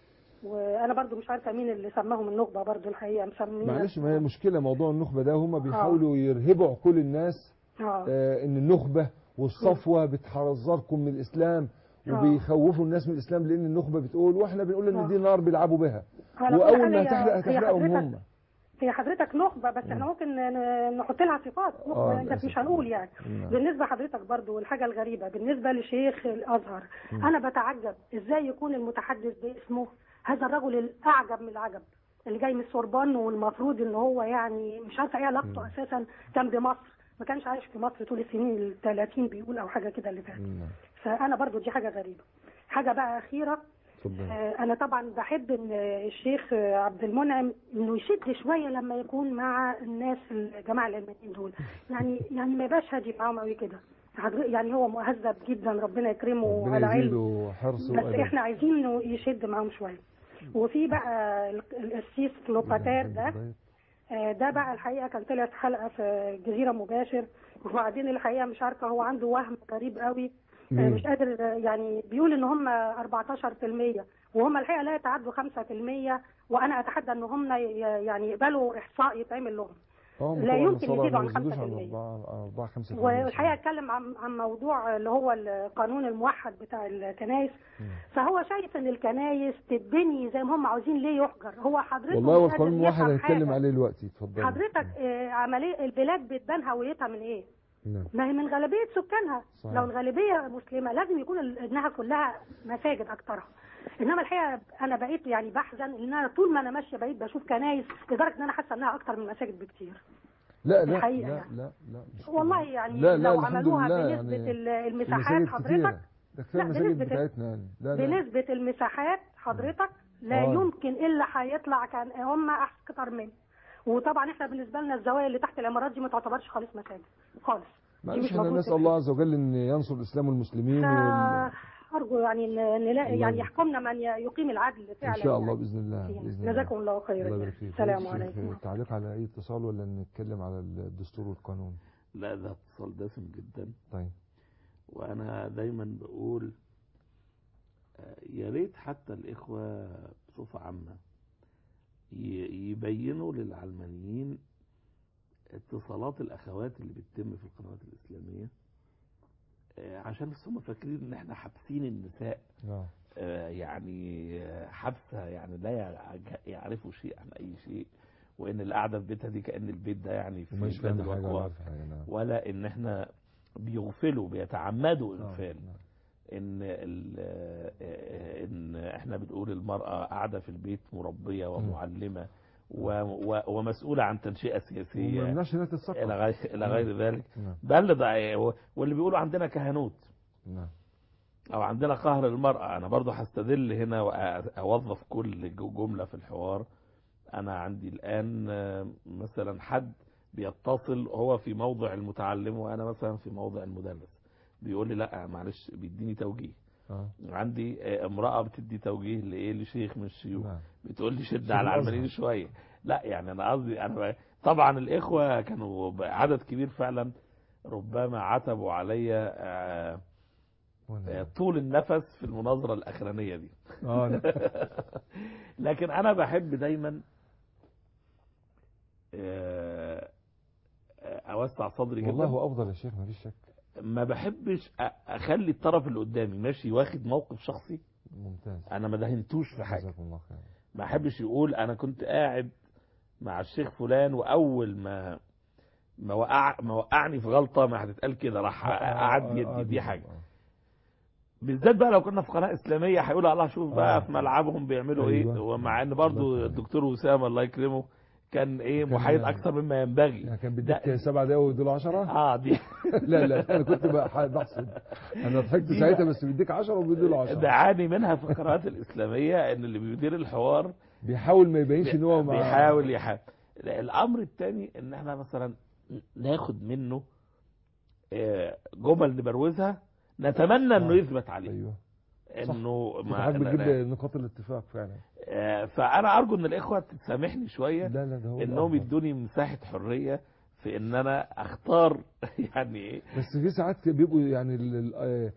Speaker 7: وانا برضو مش عارفه مين اللي سماهم النخبه برضو الحقيقه مسمين
Speaker 1: معلش ما هي المشكله موضوع النخبه ده هم بيحاولوا يرهبوا عقول الناس
Speaker 7: اه
Speaker 1: آه ان النخبه والصفوه بتحذركم من الاسلام
Speaker 7: آه.
Speaker 1: وبيخوفوا الناس من الاسلام لان النخبه بتقول واحنا بنقول ان
Speaker 7: آه.
Speaker 1: دي نار بيلعبوا بها
Speaker 7: على كل
Speaker 1: واول
Speaker 7: حال
Speaker 1: ما
Speaker 7: هي-
Speaker 1: تحرق
Speaker 7: هي
Speaker 1: هتحرقهم
Speaker 7: حضرتك-
Speaker 1: هم
Speaker 7: هي حضرتك نخبة بس احنا ممكن ن- نحط لها صفات
Speaker 1: آه،
Speaker 7: نخبة انت
Speaker 1: للأسف.
Speaker 7: مش هنقول يعني
Speaker 1: نعم.
Speaker 7: بالنسبة حضرتك برضو الحاجة الغريبة بالنسبة لشيخ الأزهر أنا بتعجب إزاي يكون المتحدث باسمه هذا الرجل الأعجب من العجب اللي جاي من السوربون والمفروض ان هو يعني مش عارفه ايه علاقته اساسا كان بمصر ما كانش عايش في مصر طول السنين ال 30 بيقول او حاجه كده اللي فاتت
Speaker 1: نعم.
Speaker 7: فانا برضو دي حاجه غريبه حاجه بقى اخيره
Speaker 1: اتفضل
Speaker 7: آه، انا طبعا بحب ان الشيخ آه، عبد المنعم انه يشد شويه لما يكون مع الناس الجماعه العلمانيين دول يعني يعني ما يبقاش هادي معاهم قوي كده حضر- يعني هو مهذب جدا ربنا يكرمه على
Speaker 1: ربنا
Speaker 7: علم
Speaker 1: يزيده حرص
Speaker 7: بس
Speaker 1: وادب
Speaker 7: احنا عايزين انه يشد معاهم شويه وفي بقى ال- القسيس كليوباتير ده آه، ده بقى الحقيقه كان طلعت حلقه في جزيره مباشر وبعدين الحقيقه مش عارفه هو عنده وهم غريب قوي آه،
Speaker 1: مين؟
Speaker 7: مش قادر آه، يعني بيقول ان هم 14% وهم الحقيقه لا يتعدوا 5% وانا اتحدى ان هم ي- يعني يقبلوا احصاء يتعمل لهم
Speaker 1: اه
Speaker 7: لا
Speaker 1: طبعاً
Speaker 7: يمكن
Speaker 1: النصارى
Speaker 7: يزيدوا
Speaker 1: ما
Speaker 7: عن
Speaker 1: يزيدوش
Speaker 7: 5%.
Speaker 1: عن 4 4 5
Speaker 7: والحقيقه اتكلم عن عن موضوع اللي هو القانون الموحد بتاع الكنائس فهو شايف ان الكنائس تتبني زي ما هم عاوزين ليه يحجر هو حضرتك
Speaker 1: والله
Speaker 7: مش قادر
Speaker 1: والقانون واحد
Speaker 7: يفهم
Speaker 1: هنتكلم
Speaker 7: حاجة.
Speaker 1: عليه دلوقتي اتفضل
Speaker 7: حضرتك آه، عمليه البلاد بتبان هويتها من ايه؟
Speaker 1: نعم
Speaker 7: ما هي من غالبيه سكانها
Speaker 1: صحيح.
Speaker 7: لو الغالبيه مسلمه لازم يكون ال- انها كلها مساجد اكترها انما الحقيقه انا بقيت يعني بحزن ان انا طول ما انا ماشيه بقيت بشوف كنايس لدرجه ان انا حاسه انها اكتر من مساجد بكتير
Speaker 1: لا لا
Speaker 7: الحقيقة
Speaker 1: لا
Speaker 7: يعني.
Speaker 1: لا لا مش
Speaker 7: والله يعني
Speaker 1: لا لا
Speaker 7: لو
Speaker 1: الحمد
Speaker 7: عملوها
Speaker 1: لله
Speaker 7: بنسبه
Speaker 1: يعني
Speaker 7: ال- المساحات
Speaker 1: المساجد
Speaker 7: حضرتك
Speaker 1: كتيرة. ده كفايه
Speaker 7: لا،
Speaker 1: المساجد
Speaker 7: بنسبة-
Speaker 1: بتاعتنا يعني لا لا
Speaker 7: بنسبة المساحات حضرتك لا
Speaker 1: آه.
Speaker 7: يمكن إلا هيطلع كان هم أكتر منه وطبعا احنا بالنسبة لنا الزوايا اللي تحت العمارات دي ما تعتبرش خالص مساجد خالص دي
Speaker 1: معلش
Speaker 7: مش
Speaker 1: احنا
Speaker 7: موجود
Speaker 1: نسال
Speaker 7: في
Speaker 1: الله عز وجل ان ينصر الاسلام والمسلمين وال...
Speaker 7: فأرجو يعني إن نلاقي
Speaker 1: الله
Speaker 7: يعني
Speaker 1: يبارك.
Speaker 7: يحكمنا من يقيم العدل فعلا
Speaker 1: ان شاء الله
Speaker 7: يعني.
Speaker 1: باذن الله
Speaker 7: فينا.
Speaker 1: باذن الله
Speaker 7: جزاكم الله خيرا
Speaker 1: الله
Speaker 7: يعني.
Speaker 1: يبارك فيك
Speaker 7: السلام
Speaker 1: شيخ،
Speaker 7: عليكم
Speaker 1: تعليق على اي اتصال ولا نتكلم على الدستور والقانون
Speaker 2: لا ده اتصال دسم جدا
Speaker 1: طيب
Speaker 2: وانا دايما بقول آه، يا ريت حتى الاخوه بصفه عامه ي- يبينوا للعلمانيين اتصالات الاخوات اللي بتتم في القنوات الاسلاميه آه، عشان بس هم فاكرين ان احنا حابسين النساء
Speaker 1: اه
Speaker 2: آه، يعني آه، حبسه يعني لا يع- يعرفوا شيء عن اي شيء وان القعده في بيتها دي كان البيت ده يعني في
Speaker 1: ومش
Speaker 2: بلاد
Speaker 1: فاهم حاجه ولا
Speaker 2: الوقوع
Speaker 1: عارف حاجه نعم
Speaker 2: ولا ان احنا بيغفلوا بيتعمدوا
Speaker 1: آه،
Speaker 2: اغفال
Speaker 1: نعم.
Speaker 2: ان ال- آه، ان احنا بنقول المراه قاعده في البيت مربيه ومعلمه و- و- ومسؤوله عن تنشئه
Speaker 1: وما
Speaker 2: سياسيه
Speaker 1: يمنعش انها تتثقف
Speaker 2: الى غير الى غير ذلك
Speaker 1: نعم
Speaker 2: بل ده واللي بيقولوا عندنا كهنوت
Speaker 1: نعم
Speaker 2: او عندنا قهر المرأة انا برضو هستدل هنا واوظف كل جو- جملة في الحوار انا عندي الان آه، مثلا حد بيتصل هو في موضع المتعلم وانا مثلا في موضع المدرس بيقول لي لا معلش بيديني توجيه
Speaker 1: اه
Speaker 2: عندي آه، امرأة بتدي توجيه لايه لشيخ من الشيوخ
Speaker 1: نعم
Speaker 2: بتقول لي شد
Speaker 1: شيخ
Speaker 2: على
Speaker 1: الأزهر.
Speaker 2: العلمانيين شوية لا يعني انا قصدي انا طبعا الاخوة كانوا عدد كبير فعلا ربما عتبوا عليا آه،
Speaker 1: وأنا-
Speaker 2: طول النفس في المناظرة الأخرانية دي
Speaker 1: اه نعم.
Speaker 2: لكن أنا بحب دايما آه، آه، أوسع صدري
Speaker 1: والله
Speaker 2: جدا
Speaker 1: هو افضل يا شيخ ما فيش شك
Speaker 2: ما بحبش أ- أخلي الطرف اللي قدامي ماشي واخد موقف شخصي
Speaker 1: ممتاز
Speaker 2: أنا ما دهنتوش في حاجة
Speaker 1: جزاكم الله خير
Speaker 2: ما أحبش يقول أنا كنت قاعد مع الشيخ فلان وأول ما ما وقع ما وقعني في غلطة ما هتتقال كده راح أعدي يدي دي حاجة بالذات بقى لو كنا في قناه اسلاميه هيقولوا الله شوف بقى
Speaker 1: آه.
Speaker 2: في ملعبهم بيعملوا
Speaker 1: أيوة.
Speaker 2: ايه ومع ان
Speaker 1: الله
Speaker 2: برضو
Speaker 1: يخليك.
Speaker 2: الدكتور وسام الله يكرمه كان ايه
Speaker 1: كان-
Speaker 2: محايد اكثر مما ينبغي
Speaker 1: يعني كان
Speaker 2: ده-
Speaker 1: بديك سبع دقايق ودول 10
Speaker 2: اه دي
Speaker 1: لا لا انا كنت بقى بحسب انا ضحكت
Speaker 2: دي
Speaker 1: ساعتها
Speaker 2: بقى-
Speaker 1: بس بيديك 10 وبيديله 10
Speaker 2: بعاني منها في القنوات الاسلاميه ان اللي بيدير الحوار
Speaker 1: بيحاول ما يبينش ان هو مع
Speaker 2: بيحاول يحاول الامر الثاني ان احنا مثلا ناخد منه آه، جمل نبروزها نتمنى انه
Speaker 1: آه.
Speaker 2: يثبت عليه
Speaker 1: ايوه
Speaker 2: انه
Speaker 1: حضرتك
Speaker 2: لا-
Speaker 1: بتجيب
Speaker 2: لا.
Speaker 1: نقاط الاتفاق فعلا
Speaker 2: آه، فانا ارجو ان الاخوه تسامحني شويه
Speaker 1: لا لا ده هو
Speaker 2: انهم
Speaker 1: الأفضل.
Speaker 2: يدوني مساحه حريه في ان انا اختار يعني ايه
Speaker 1: بس في ساعات بيبقوا يعني ال- ال- آه،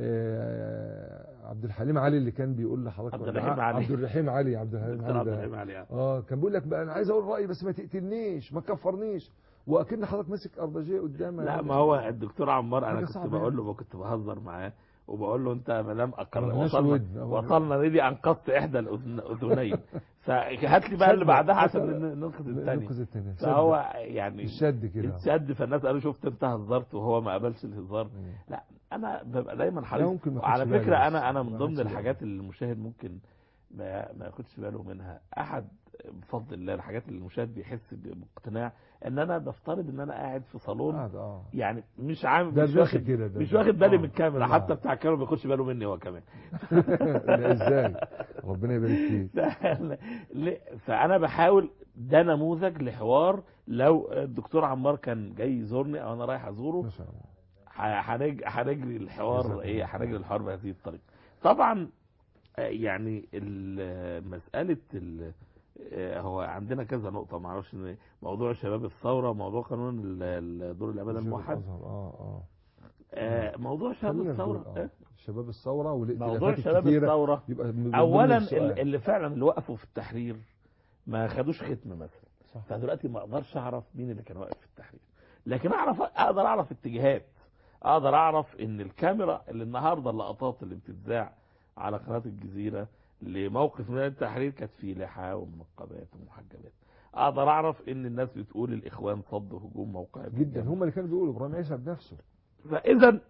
Speaker 1: آه، عبد الحليم علي اللي كان بيقول لحضرتك
Speaker 2: عبد
Speaker 1: ولا-
Speaker 2: الرحيم علي.
Speaker 1: عبد الرحيم علي عبد الحليم
Speaker 2: دكتور عبد
Speaker 1: علي
Speaker 2: الرحيم
Speaker 1: ده
Speaker 2: علي يعني.
Speaker 1: اه كان بيقول لك بقى انا عايز اقول رايي بس ما تقتلنيش ما تكفرنيش واكن حضرتك ماسك اربجيه قدامي
Speaker 2: لا ما هو الدكتور عمار انا
Speaker 1: حاجة
Speaker 2: كنت
Speaker 1: صعبة
Speaker 2: بقول
Speaker 1: يعني.
Speaker 2: له كنت بهزر معاه وبقول له انت ما دام أقر...
Speaker 1: ملناش
Speaker 2: وصلنا
Speaker 1: ود. أه.
Speaker 2: وصلنا ندي انقذت احدى الأذن- الاذنين فهات لي بقى اللي بعدها عشان ن- ننقذ الثاني
Speaker 1: ننقذ الثاني
Speaker 2: فهو يعني
Speaker 1: الشد كده
Speaker 2: اتشد فالناس قالوا شفت انت هزرت وهو ما قبلش الهزار
Speaker 1: مم.
Speaker 2: لا انا ببقى دايما
Speaker 1: لا،
Speaker 2: حريص
Speaker 1: ممكن ما
Speaker 2: وعلى
Speaker 1: ياخدش باله
Speaker 2: فكره
Speaker 1: بس.
Speaker 2: انا انا
Speaker 1: ما
Speaker 2: من
Speaker 1: ياخدش
Speaker 2: ضمن
Speaker 1: باله.
Speaker 2: الحاجات اللي المشاهد ممكن ما ما ياخدش باله منها احد بفضل الله الحاجات اللي المشاهد بيحس باقتناع ان انا بفترض ان انا قاعد في صالون
Speaker 1: قاعد اه
Speaker 2: يعني مش عامل
Speaker 1: ده
Speaker 2: مش
Speaker 1: الباشا
Speaker 2: واخد
Speaker 1: كده، ده-
Speaker 2: مش
Speaker 1: ده.
Speaker 2: واخد بالي
Speaker 1: آه.
Speaker 2: من الكاميرا
Speaker 1: لا.
Speaker 2: حتى بتاع الكاميرا ما بياخدش باله مني هو كمان
Speaker 1: لا ازاي ربنا يبارك فيك
Speaker 2: ل- فانا بحاول ده نموذج لحوار لو الدكتور عمار كان جاي يزورني او انا رايح ازوره
Speaker 1: ما شاء الله
Speaker 2: ح- هنج- هنجري
Speaker 1: جزاك
Speaker 2: الحوار
Speaker 1: الله
Speaker 2: ايه
Speaker 1: خير.
Speaker 2: هنجري الحوار بهذه الطريقه طبعا آه، يعني ال- مساله ال- آه، هو عندنا كذا نقطه ما اعرفش إن موضوع شباب الثوره موضوع قانون ال- ال- دور الاباده
Speaker 1: شباب
Speaker 2: الموحد
Speaker 1: الأزهر، اه اه
Speaker 2: آه، موضوع شباب
Speaker 1: خلينا
Speaker 2: الثوره
Speaker 1: نقول، آه.
Speaker 2: آه،
Speaker 1: شباب الثوره
Speaker 2: موضوع
Speaker 1: والائتلافات
Speaker 2: شباب
Speaker 1: الكتيره
Speaker 2: الثوره
Speaker 1: يبقى من ضمن
Speaker 2: اولا
Speaker 1: السؤال.
Speaker 2: ال- اللي فعلا اللي وقفوا في التحرير ما خدوش ختم مثلا
Speaker 1: صح.
Speaker 2: فدلوقتي ما اقدرش اعرف مين اللي كان واقف في التحرير لكن اعرف اقدر اعرف اتجاهات اقدر اعرف ان الكاميرا اللي النهارده اللقطات اللي بتتذاع على قناه الجزيره لموقف من التحرير كانت فيه لحى ومنقبات ومحجبات اقدر اعرف ان الناس بتقول الاخوان صدوا هجوم موقع
Speaker 1: جدا هم اللي كانوا بيقولوا ابراهيم عيسى بنفسه
Speaker 2: فاذا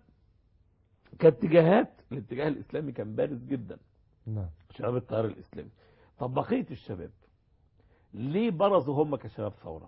Speaker 2: كاتجاهات الاتجاه الاسلامي كان بارز جدا
Speaker 1: نعم
Speaker 2: شباب التيار الاسلامي طب بقيه الشباب ليه برزوا هم كشباب ثوره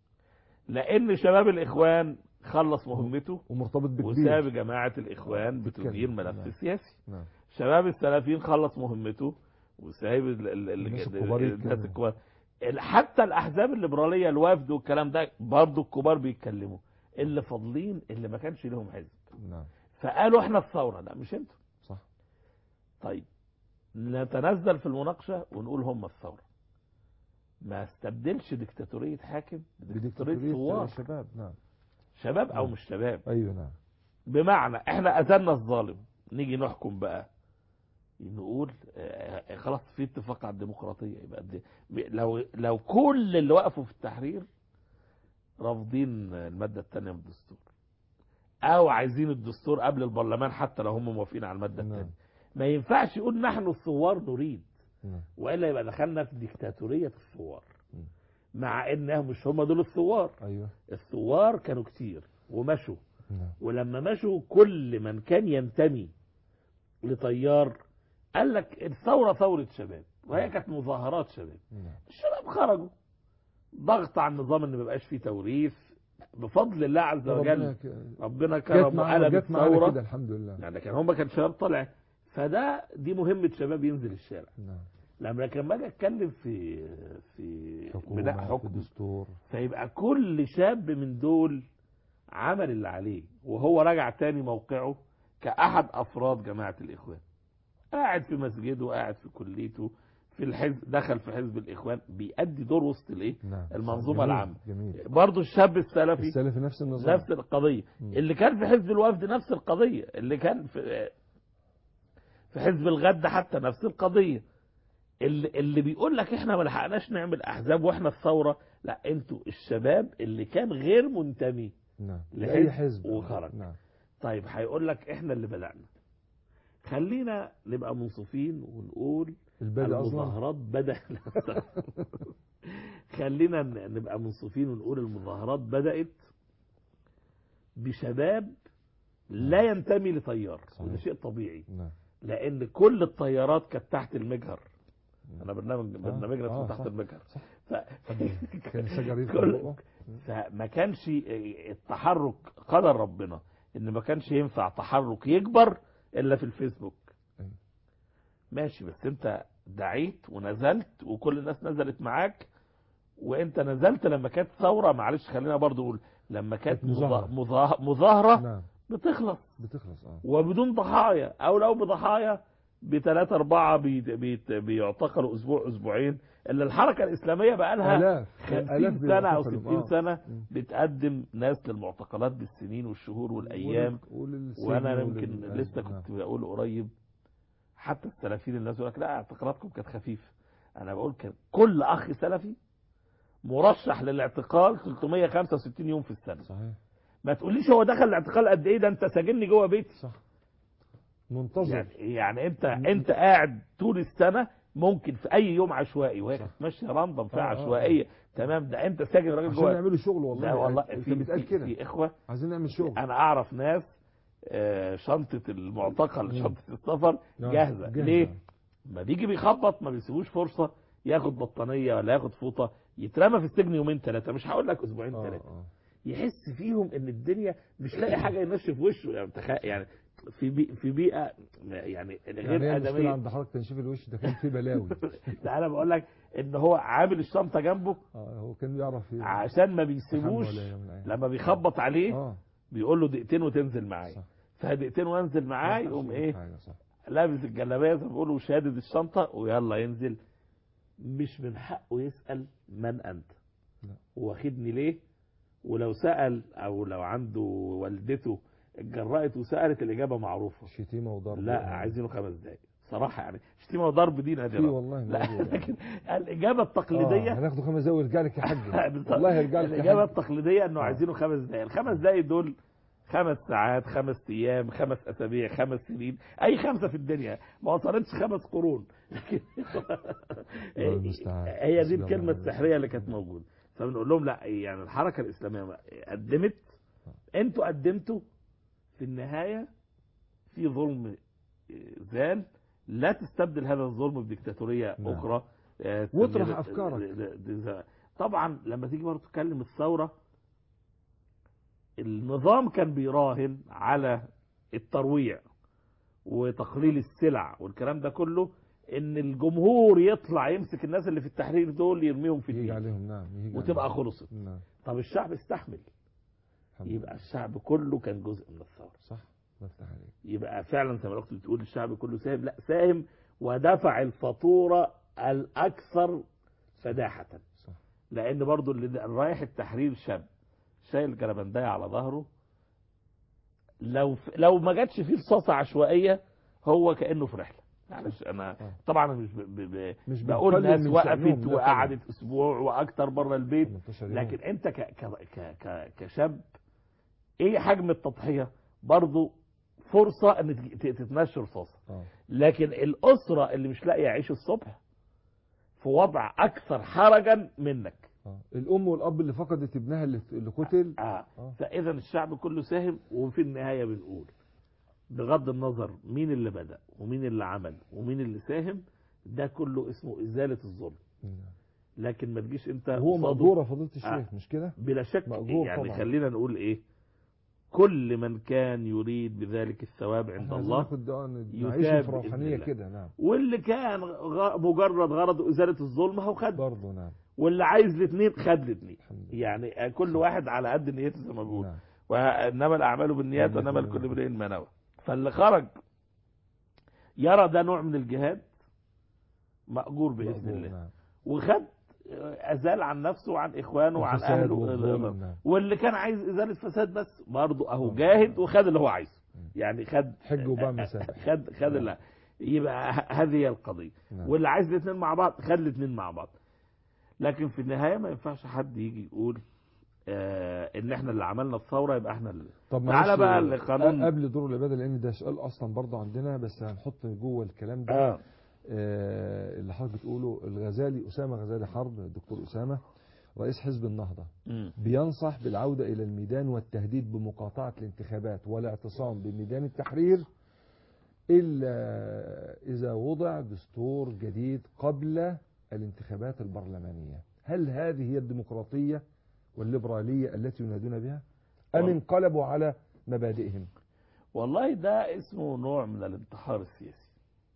Speaker 2: لان شباب الاخوان خلص مهمته
Speaker 1: ومرتبط بكبير
Speaker 2: وساب جماعه الاخوان
Speaker 1: بتتكلم.
Speaker 2: بتدير ملف
Speaker 1: نعم.
Speaker 2: سياسي
Speaker 1: نعم
Speaker 2: شباب السلفيين خلص مهمته وسايب ال- ال- ال-
Speaker 1: الناس
Speaker 2: ال-
Speaker 1: الكبار
Speaker 2: الناس
Speaker 1: يتكلموا.
Speaker 2: الكبار ال- حتى الاحزاب الليبراليه الوفد والكلام ده برضه الكبار بيتكلموا اللي فاضلين اللي ما كانش لهم حزب
Speaker 1: نعم
Speaker 2: فقالوا احنا الثوره لا مش انتوا
Speaker 1: صح
Speaker 2: طيب نتنزل في المناقشه ونقول هم الثوره ما استبدلش ديكتاتوريه حاكم بديكتاتوريه
Speaker 1: بديكتاتورية
Speaker 2: ثوار
Speaker 1: الشباب نعم
Speaker 2: شباب او
Speaker 1: نعم.
Speaker 2: مش شباب
Speaker 1: ايوه نعم
Speaker 2: بمعنى احنا قتلنا الظالم نيجي نحكم بقى نقول آه، خلاص في اتفاق على الديمقراطيه يبقى دي لو لو كل اللي وقفوا في التحرير رافضين الماده الثانيه من الدستور او عايزين الدستور قبل البرلمان حتى لو هم موافقين على الماده
Speaker 1: نعم.
Speaker 2: الثانيه ما ينفعش يقول نحن الثوار نريد
Speaker 1: نعم
Speaker 2: والا يبقى دخلنا في ديكتاتوريه الثوار
Speaker 1: مم.
Speaker 2: مع انهم مش هم دول الثوار
Speaker 1: ايوه
Speaker 2: الثوار كانوا كتير ومشوا
Speaker 1: نعم
Speaker 2: ولما مشوا كل من كان ينتمي لتيار قال لك الثورة ثورة شباب وهي كانت مظاهرات شباب
Speaker 1: نعم
Speaker 2: الشباب خرجوا ضغط على النظام ان ما بقاش فيه توريث بفضل الله عز
Speaker 1: ربنا
Speaker 2: وجل
Speaker 1: ك-
Speaker 2: ربنا
Speaker 1: جت
Speaker 2: كرم
Speaker 1: معانا
Speaker 2: وقلب
Speaker 1: جت معانا كده
Speaker 2: الثورة
Speaker 1: الحمد لله
Speaker 2: يعني كان هم كان شباب طالع فده دي مهمة شباب ينزل الشارع
Speaker 1: نعم
Speaker 2: لما كان باجي اتكلم في في بناء
Speaker 1: حكومة في
Speaker 2: حكم
Speaker 1: دستور
Speaker 2: فيبقى كل شاب من دول عمل اللي عليه وهو راجع تاني موقعه كأحد أفراد جماعة الإخوان قاعد في مسجده قاعد في كليته في الحزب دخل في حزب الإخوان بيأدي دور وسط الإيه
Speaker 1: نعم
Speaker 2: المنظومة
Speaker 1: جميل،
Speaker 2: العامة.
Speaker 1: جميل
Speaker 2: برضه الشاب السلفي
Speaker 1: السلف نفس النظام
Speaker 2: نفس القضية
Speaker 1: مم.
Speaker 2: اللي كان في حزب الوفد نفس القضية اللي كان في في حزب الغد حتى نفس القضية اللي, اللي بيقول لك احنا ما لحقناش نعمل احزاب واحنا الثورة لا انتوا الشباب اللي كان غير منتمي
Speaker 1: نعم
Speaker 2: لحزب
Speaker 1: لأي حزب
Speaker 2: وخرج.
Speaker 1: نعم
Speaker 2: طيب هيقول لك احنا اللي بدأنا خلينا نبقى منصفين ونقول
Speaker 1: البدء اصلا
Speaker 2: المظاهرات بدأ خلينا ن- نبقى منصفين ونقول المظاهرات بدأت بشباب لا ينتمي لتيار
Speaker 1: صحيح.
Speaker 2: وده شيء طبيعي
Speaker 1: نعم
Speaker 2: لان كل التيارات كانت تحت المجهر انا برنامج برنامجنا
Speaker 1: آه،
Speaker 2: اسمه تحت
Speaker 1: صح.
Speaker 2: المجهر
Speaker 1: صح.
Speaker 2: ف...
Speaker 1: كان شجر يفتح
Speaker 2: كل-
Speaker 1: بقه.
Speaker 2: فما كانش التحرك قدر ربنا ان ما كانش ينفع تحرك يكبر الا في الفيسبوك
Speaker 1: أيوة.
Speaker 2: ماشي بس انت دعيت ونزلت وكل الناس نزلت معاك وانت نزلت لما كانت ثوره معلش خلينا برضو نقول لما كانت
Speaker 1: كانت مظاهرة.
Speaker 2: مظا- مظا- مظاهره
Speaker 1: نعم
Speaker 2: بتخلص
Speaker 1: بتخلص اه
Speaker 2: وبدون ضحايا او لو بضحايا بثلاثة أربعة بي بي بيعتقلوا أسبوع أسبوعين اللي الحركة الإسلامية بقى لها
Speaker 1: آلاف
Speaker 2: 50
Speaker 1: آلاف
Speaker 2: سنة أو
Speaker 1: بيعتقلوا.
Speaker 2: 60
Speaker 1: آه.
Speaker 2: سنة
Speaker 1: مم.
Speaker 2: بتقدم ناس للمعتقلات بالسنين والشهور والأيام
Speaker 1: ولل- وللسجن
Speaker 2: وأنا
Speaker 1: ولل-
Speaker 2: يمكن
Speaker 1: آه،
Speaker 2: لسه
Speaker 1: نعم.
Speaker 2: كنت بقول قريب حتى السلفيين الناس يقول لك لا اعتقالاتكم كانت خفيفة أنا بقول كان كل أخ سلفي مرشح للاعتقال 365 يوم في السنة
Speaker 1: صحيح
Speaker 2: ما تقوليش هو دخل الاعتقال قد إيه ده أنت ساجني جوه بيتي
Speaker 1: صح منتظر
Speaker 2: يعني يعني انت انت قاعد طول السنه ممكن في اي يوم عشوائي وهي
Speaker 1: صح.
Speaker 2: كانت ماشيه راندم فيها
Speaker 1: آه، آه،
Speaker 2: عشوائيه تمام ده انت ساجن راجل
Speaker 1: عشان
Speaker 2: جوه
Speaker 1: يعملوا شغل والله
Speaker 2: لا والله
Speaker 1: يعني
Speaker 2: في,
Speaker 1: انت بتقال
Speaker 2: في,
Speaker 1: كده
Speaker 2: في اخوه
Speaker 1: عايزين نعمل شغل
Speaker 2: انا اعرف ناس آه، شنطه المعتقل
Speaker 1: مم.
Speaker 2: شنطه السفر
Speaker 1: نعم،
Speaker 2: جاهزه
Speaker 1: جاهزة.
Speaker 2: ليه؟ ما بيجي بيخبط ما بيسيبوش فرصه ياخد بطانيه ولا ياخد فوطه يترمى في السجن يومين ثلاثه مش هقول لك اسبوعين
Speaker 1: اه
Speaker 2: ثلاثه
Speaker 1: اه
Speaker 2: يحس فيهم ان الدنيا مش لاقي حاجه ينشف وشه يعني تخيل يعني في بي في بيئه يعني
Speaker 1: يعني
Speaker 2: غير
Speaker 1: هي المشكلة
Speaker 2: ادميه
Speaker 1: عند حضرتك تنشيف الوش ده كان فيه بلاوي
Speaker 2: ده انا بقول لك ان هو عامل الشنطه جنبه
Speaker 1: اه هو كان بيعرف ي-
Speaker 2: عشان ما
Speaker 1: يتحمل
Speaker 2: بيسيبوش
Speaker 1: ولا يوم من الأيام.
Speaker 2: لما بيخبط عليه
Speaker 1: اه
Speaker 2: بيقول له دقيقتين وتنزل معايا
Speaker 1: صح.
Speaker 2: فدقيقتين وانزل معاه
Speaker 1: ما
Speaker 2: يقوم
Speaker 1: ينفعش
Speaker 2: ايه
Speaker 1: حاجة، صح.
Speaker 2: لابس الجلابيه زي ما بيقولوا وشادد الشنطه ويلا ينزل مش من حقه يسال من انت
Speaker 1: لا.
Speaker 2: واخدني ليه ولو سال او لو عنده والدته اتجرأت وسالت الاجابه معروفه
Speaker 1: شتيمة وضرب
Speaker 2: لا عايزينه خمس دقايق صراحه يعني شتيمه وضرب دي
Speaker 1: في
Speaker 2: نادره
Speaker 1: والله
Speaker 2: لا
Speaker 1: موجود يعني.
Speaker 2: لكن الاجابه
Speaker 1: آه
Speaker 2: التقليديه
Speaker 1: هناخده خمس دقايق ويرجع لك يا حاج
Speaker 2: بالظبط.
Speaker 1: والله يرجع لك يا
Speaker 2: الاجابه
Speaker 1: حاج
Speaker 2: التقليديه انه
Speaker 1: آه.
Speaker 2: عايزينه خمس دقائق الخمس دقائق دول خمس ساعات خمس ايام خمس اسابيع خمس سنين اي خمسه في الدنيا ما وصلتش خمس قرون
Speaker 1: الله المستعان.
Speaker 2: هي دي
Speaker 1: حسبي الله
Speaker 2: الكلمه
Speaker 1: ونعم
Speaker 2: السحريه اللي كانت موجوده فبنقول لهم لا يعني الحركه الاسلاميه قدمت انتوا قدمتوا في النهايه في ظلم زال لا تستبدل هذا الظلم بديكتاتوريه
Speaker 1: نعم.
Speaker 2: اخرى آه،
Speaker 1: واطرح
Speaker 2: تسمي-
Speaker 1: أفكارك.
Speaker 2: د- د- د- طبعا لما تيجي برضه تتكلم الثوره النظام كان بيراهن على الترويع وتقليل السلع والكلام ده كله ان الجمهور يطلع يمسك الناس اللي في التحرير دول يرميهم في
Speaker 1: يجي
Speaker 2: النيل
Speaker 1: عليهم نعم يجي
Speaker 2: وتبقى
Speaker 1: عليهم.
Speaker 2: خلصت
Speaker 1: نعم
Speaker 2: طب الشعب استحمل
Speaker 1: الحمد
Speaker 2: يبقى
Speaker 1: لله.
Speaker 2: الشعب كله كان جزء من الثوره
Speaker 1: صح الله يفتح عليك
Speaker 2: يبقى فعلا زي ما الاخت بتقول الشعب كله ساهم لا ساهم ودفع الفاتوره الاكثر فداحه
Speaker 1: صح
Speaker 2: لان برضو اللي رايح التحرير شاب شايل جربندايه على ظهره لو لو ما جاتش فيه رصاصه عشوائيه هو كانه في رحله معلش انا
Speaker 1: آه.
Speaker 2: طبعا أنا مش ب... ب... ب...
Speaker 1: مش
Speaker 2: بقول
Speaker 1: بنقلل
Speaker 2: ناس
Speaker 1: من
Speaker 2: وقفت
Speaker 1: شأنهم، لا
Speaker 2: وقعدت اسبوع واكتر بره البيت
Speaker 1: 18 يوم.
Speaker 2: لكن انت ك... ك... ك... ك... كشاب ايه حجم التضحيه برضو فرصه ان تج- ت- تتمشي رصاصه
Speaker 1: آه.
Speaker 2: لكن الاسره اللي مش لاقيه يعيش الصبح في وضع اكثر حرجا منك
Speaker 1: آه. الام والاب اللي فقدت ابنها اللي اللي قتل
Speaker 2: آه.
Speaker 1: آه.
Speaker 2: فاذا الشعب كله ساهم وفي النهايه بنقول بغض النظر مين اللي بدا ومين اللي عمل ومين اللي ساهم ده كله اسمه ازاله الظلم
Speaker 1: نعم.
Speaker 2: لكن ما تجيش انت
Speaker 1: هو
Speaker 2: قصاده-
Speaker 1: مقدور يا فضيله الشيخ
Speaker 2: آه.
Speaker 1: مش كده
Speaker 2: بلا شك
Speaker 1: مأجور
Speaker 2: يعني
Speaker 1: طبعا.
Speaker 2: خلينا نقول ايه كل من كان يريد بذلك الثواب عند
Speaker 1: احنا عايزين
Speaker 2: الله
Speaker 1: ناخد آه، نعيش
Speaker 2: يثاب
Speaker 1: في
Speaker 2: بإذن
Speaker 1: روحانيه
Speaker 2: الله.
Speaker 1: كده نعم
Speaker 2: واللي كان غ- مجرد غرض ازاله الظلم هو خد
Speaker 1: برضه نعم
Speaker 2: واللي عايز الاثنين خد الاثنين
Speaker 1: الحمد لله
Speaker 2: يعني كل واحد على قد نيته زي ما بيقول
Speaker 1: نعم
Speaker 2: وانما الاعمال بالنيات
Speaker 1: نعم.
Speaker 2: وانما لكل امرئ ما نوى فاللي خرج يرى ده نوع من الجهاد مأجور بإذن
Speaker 1: مقبول،
Speaker 2: الله
Speaker 1: نعم.
Speaker 2: وخد أزال عن نفسه وعن إخوانه وعن
Speaker 1: الفساد
Speaker 2: أهله
Speaker 1: والظلم، نعم.
Speaker 2: واللي كان عايز إزالة فساد بس برضه أهو
Speaker 1: آه.
Speaker 2: جاهد وخد اللي هو عايزه يعني خد
Speaker 1: حج وباع مسابح
Speaker 2: خد خد اللي يبقى ه- هذه هي القضية
Speaker 1: نعم.
Speaker 2: واللي عايز الاثنين مع بعض خد الاثنين مع بعض لكن في النهاية ما ينفعش حد يجي يقول آه ان احنا اللي عملنا الثورة يبقى احنا اللي
Speaker 1: طب
Speaker 2: تعالى
Speaker 1: معلش،
Speaker 2: بقى لقانون-
Speaker 1: أ- قبل دور العباده لان ده سؤال اصلا برضه عندنا بس هنحط جوه الكلام ده
Speaker 2: آه.
Speaker 1: آه اللي حضرتك بتقوله الغزالي اسامه غزالي حرب الدكتور اسامه رئيس حزب النهضه
Speaker 2: مم.
Speaker 1: بينصح بالعوده الى الميدان والتهديد بمقاطعه الانتخابات والاعتصام بميدان التحرير الا اذا وضع دستور جديد قبل الانتخابات البرلمانيه هل هذه هي الديمقراطيه والليبراليه التي ينادون بها ام
Speaker 2: والله.
Speaker 1: انقلبوا على مبادئهم
Speaker 2: والله ده اسمه نوع من الانتحار السياسي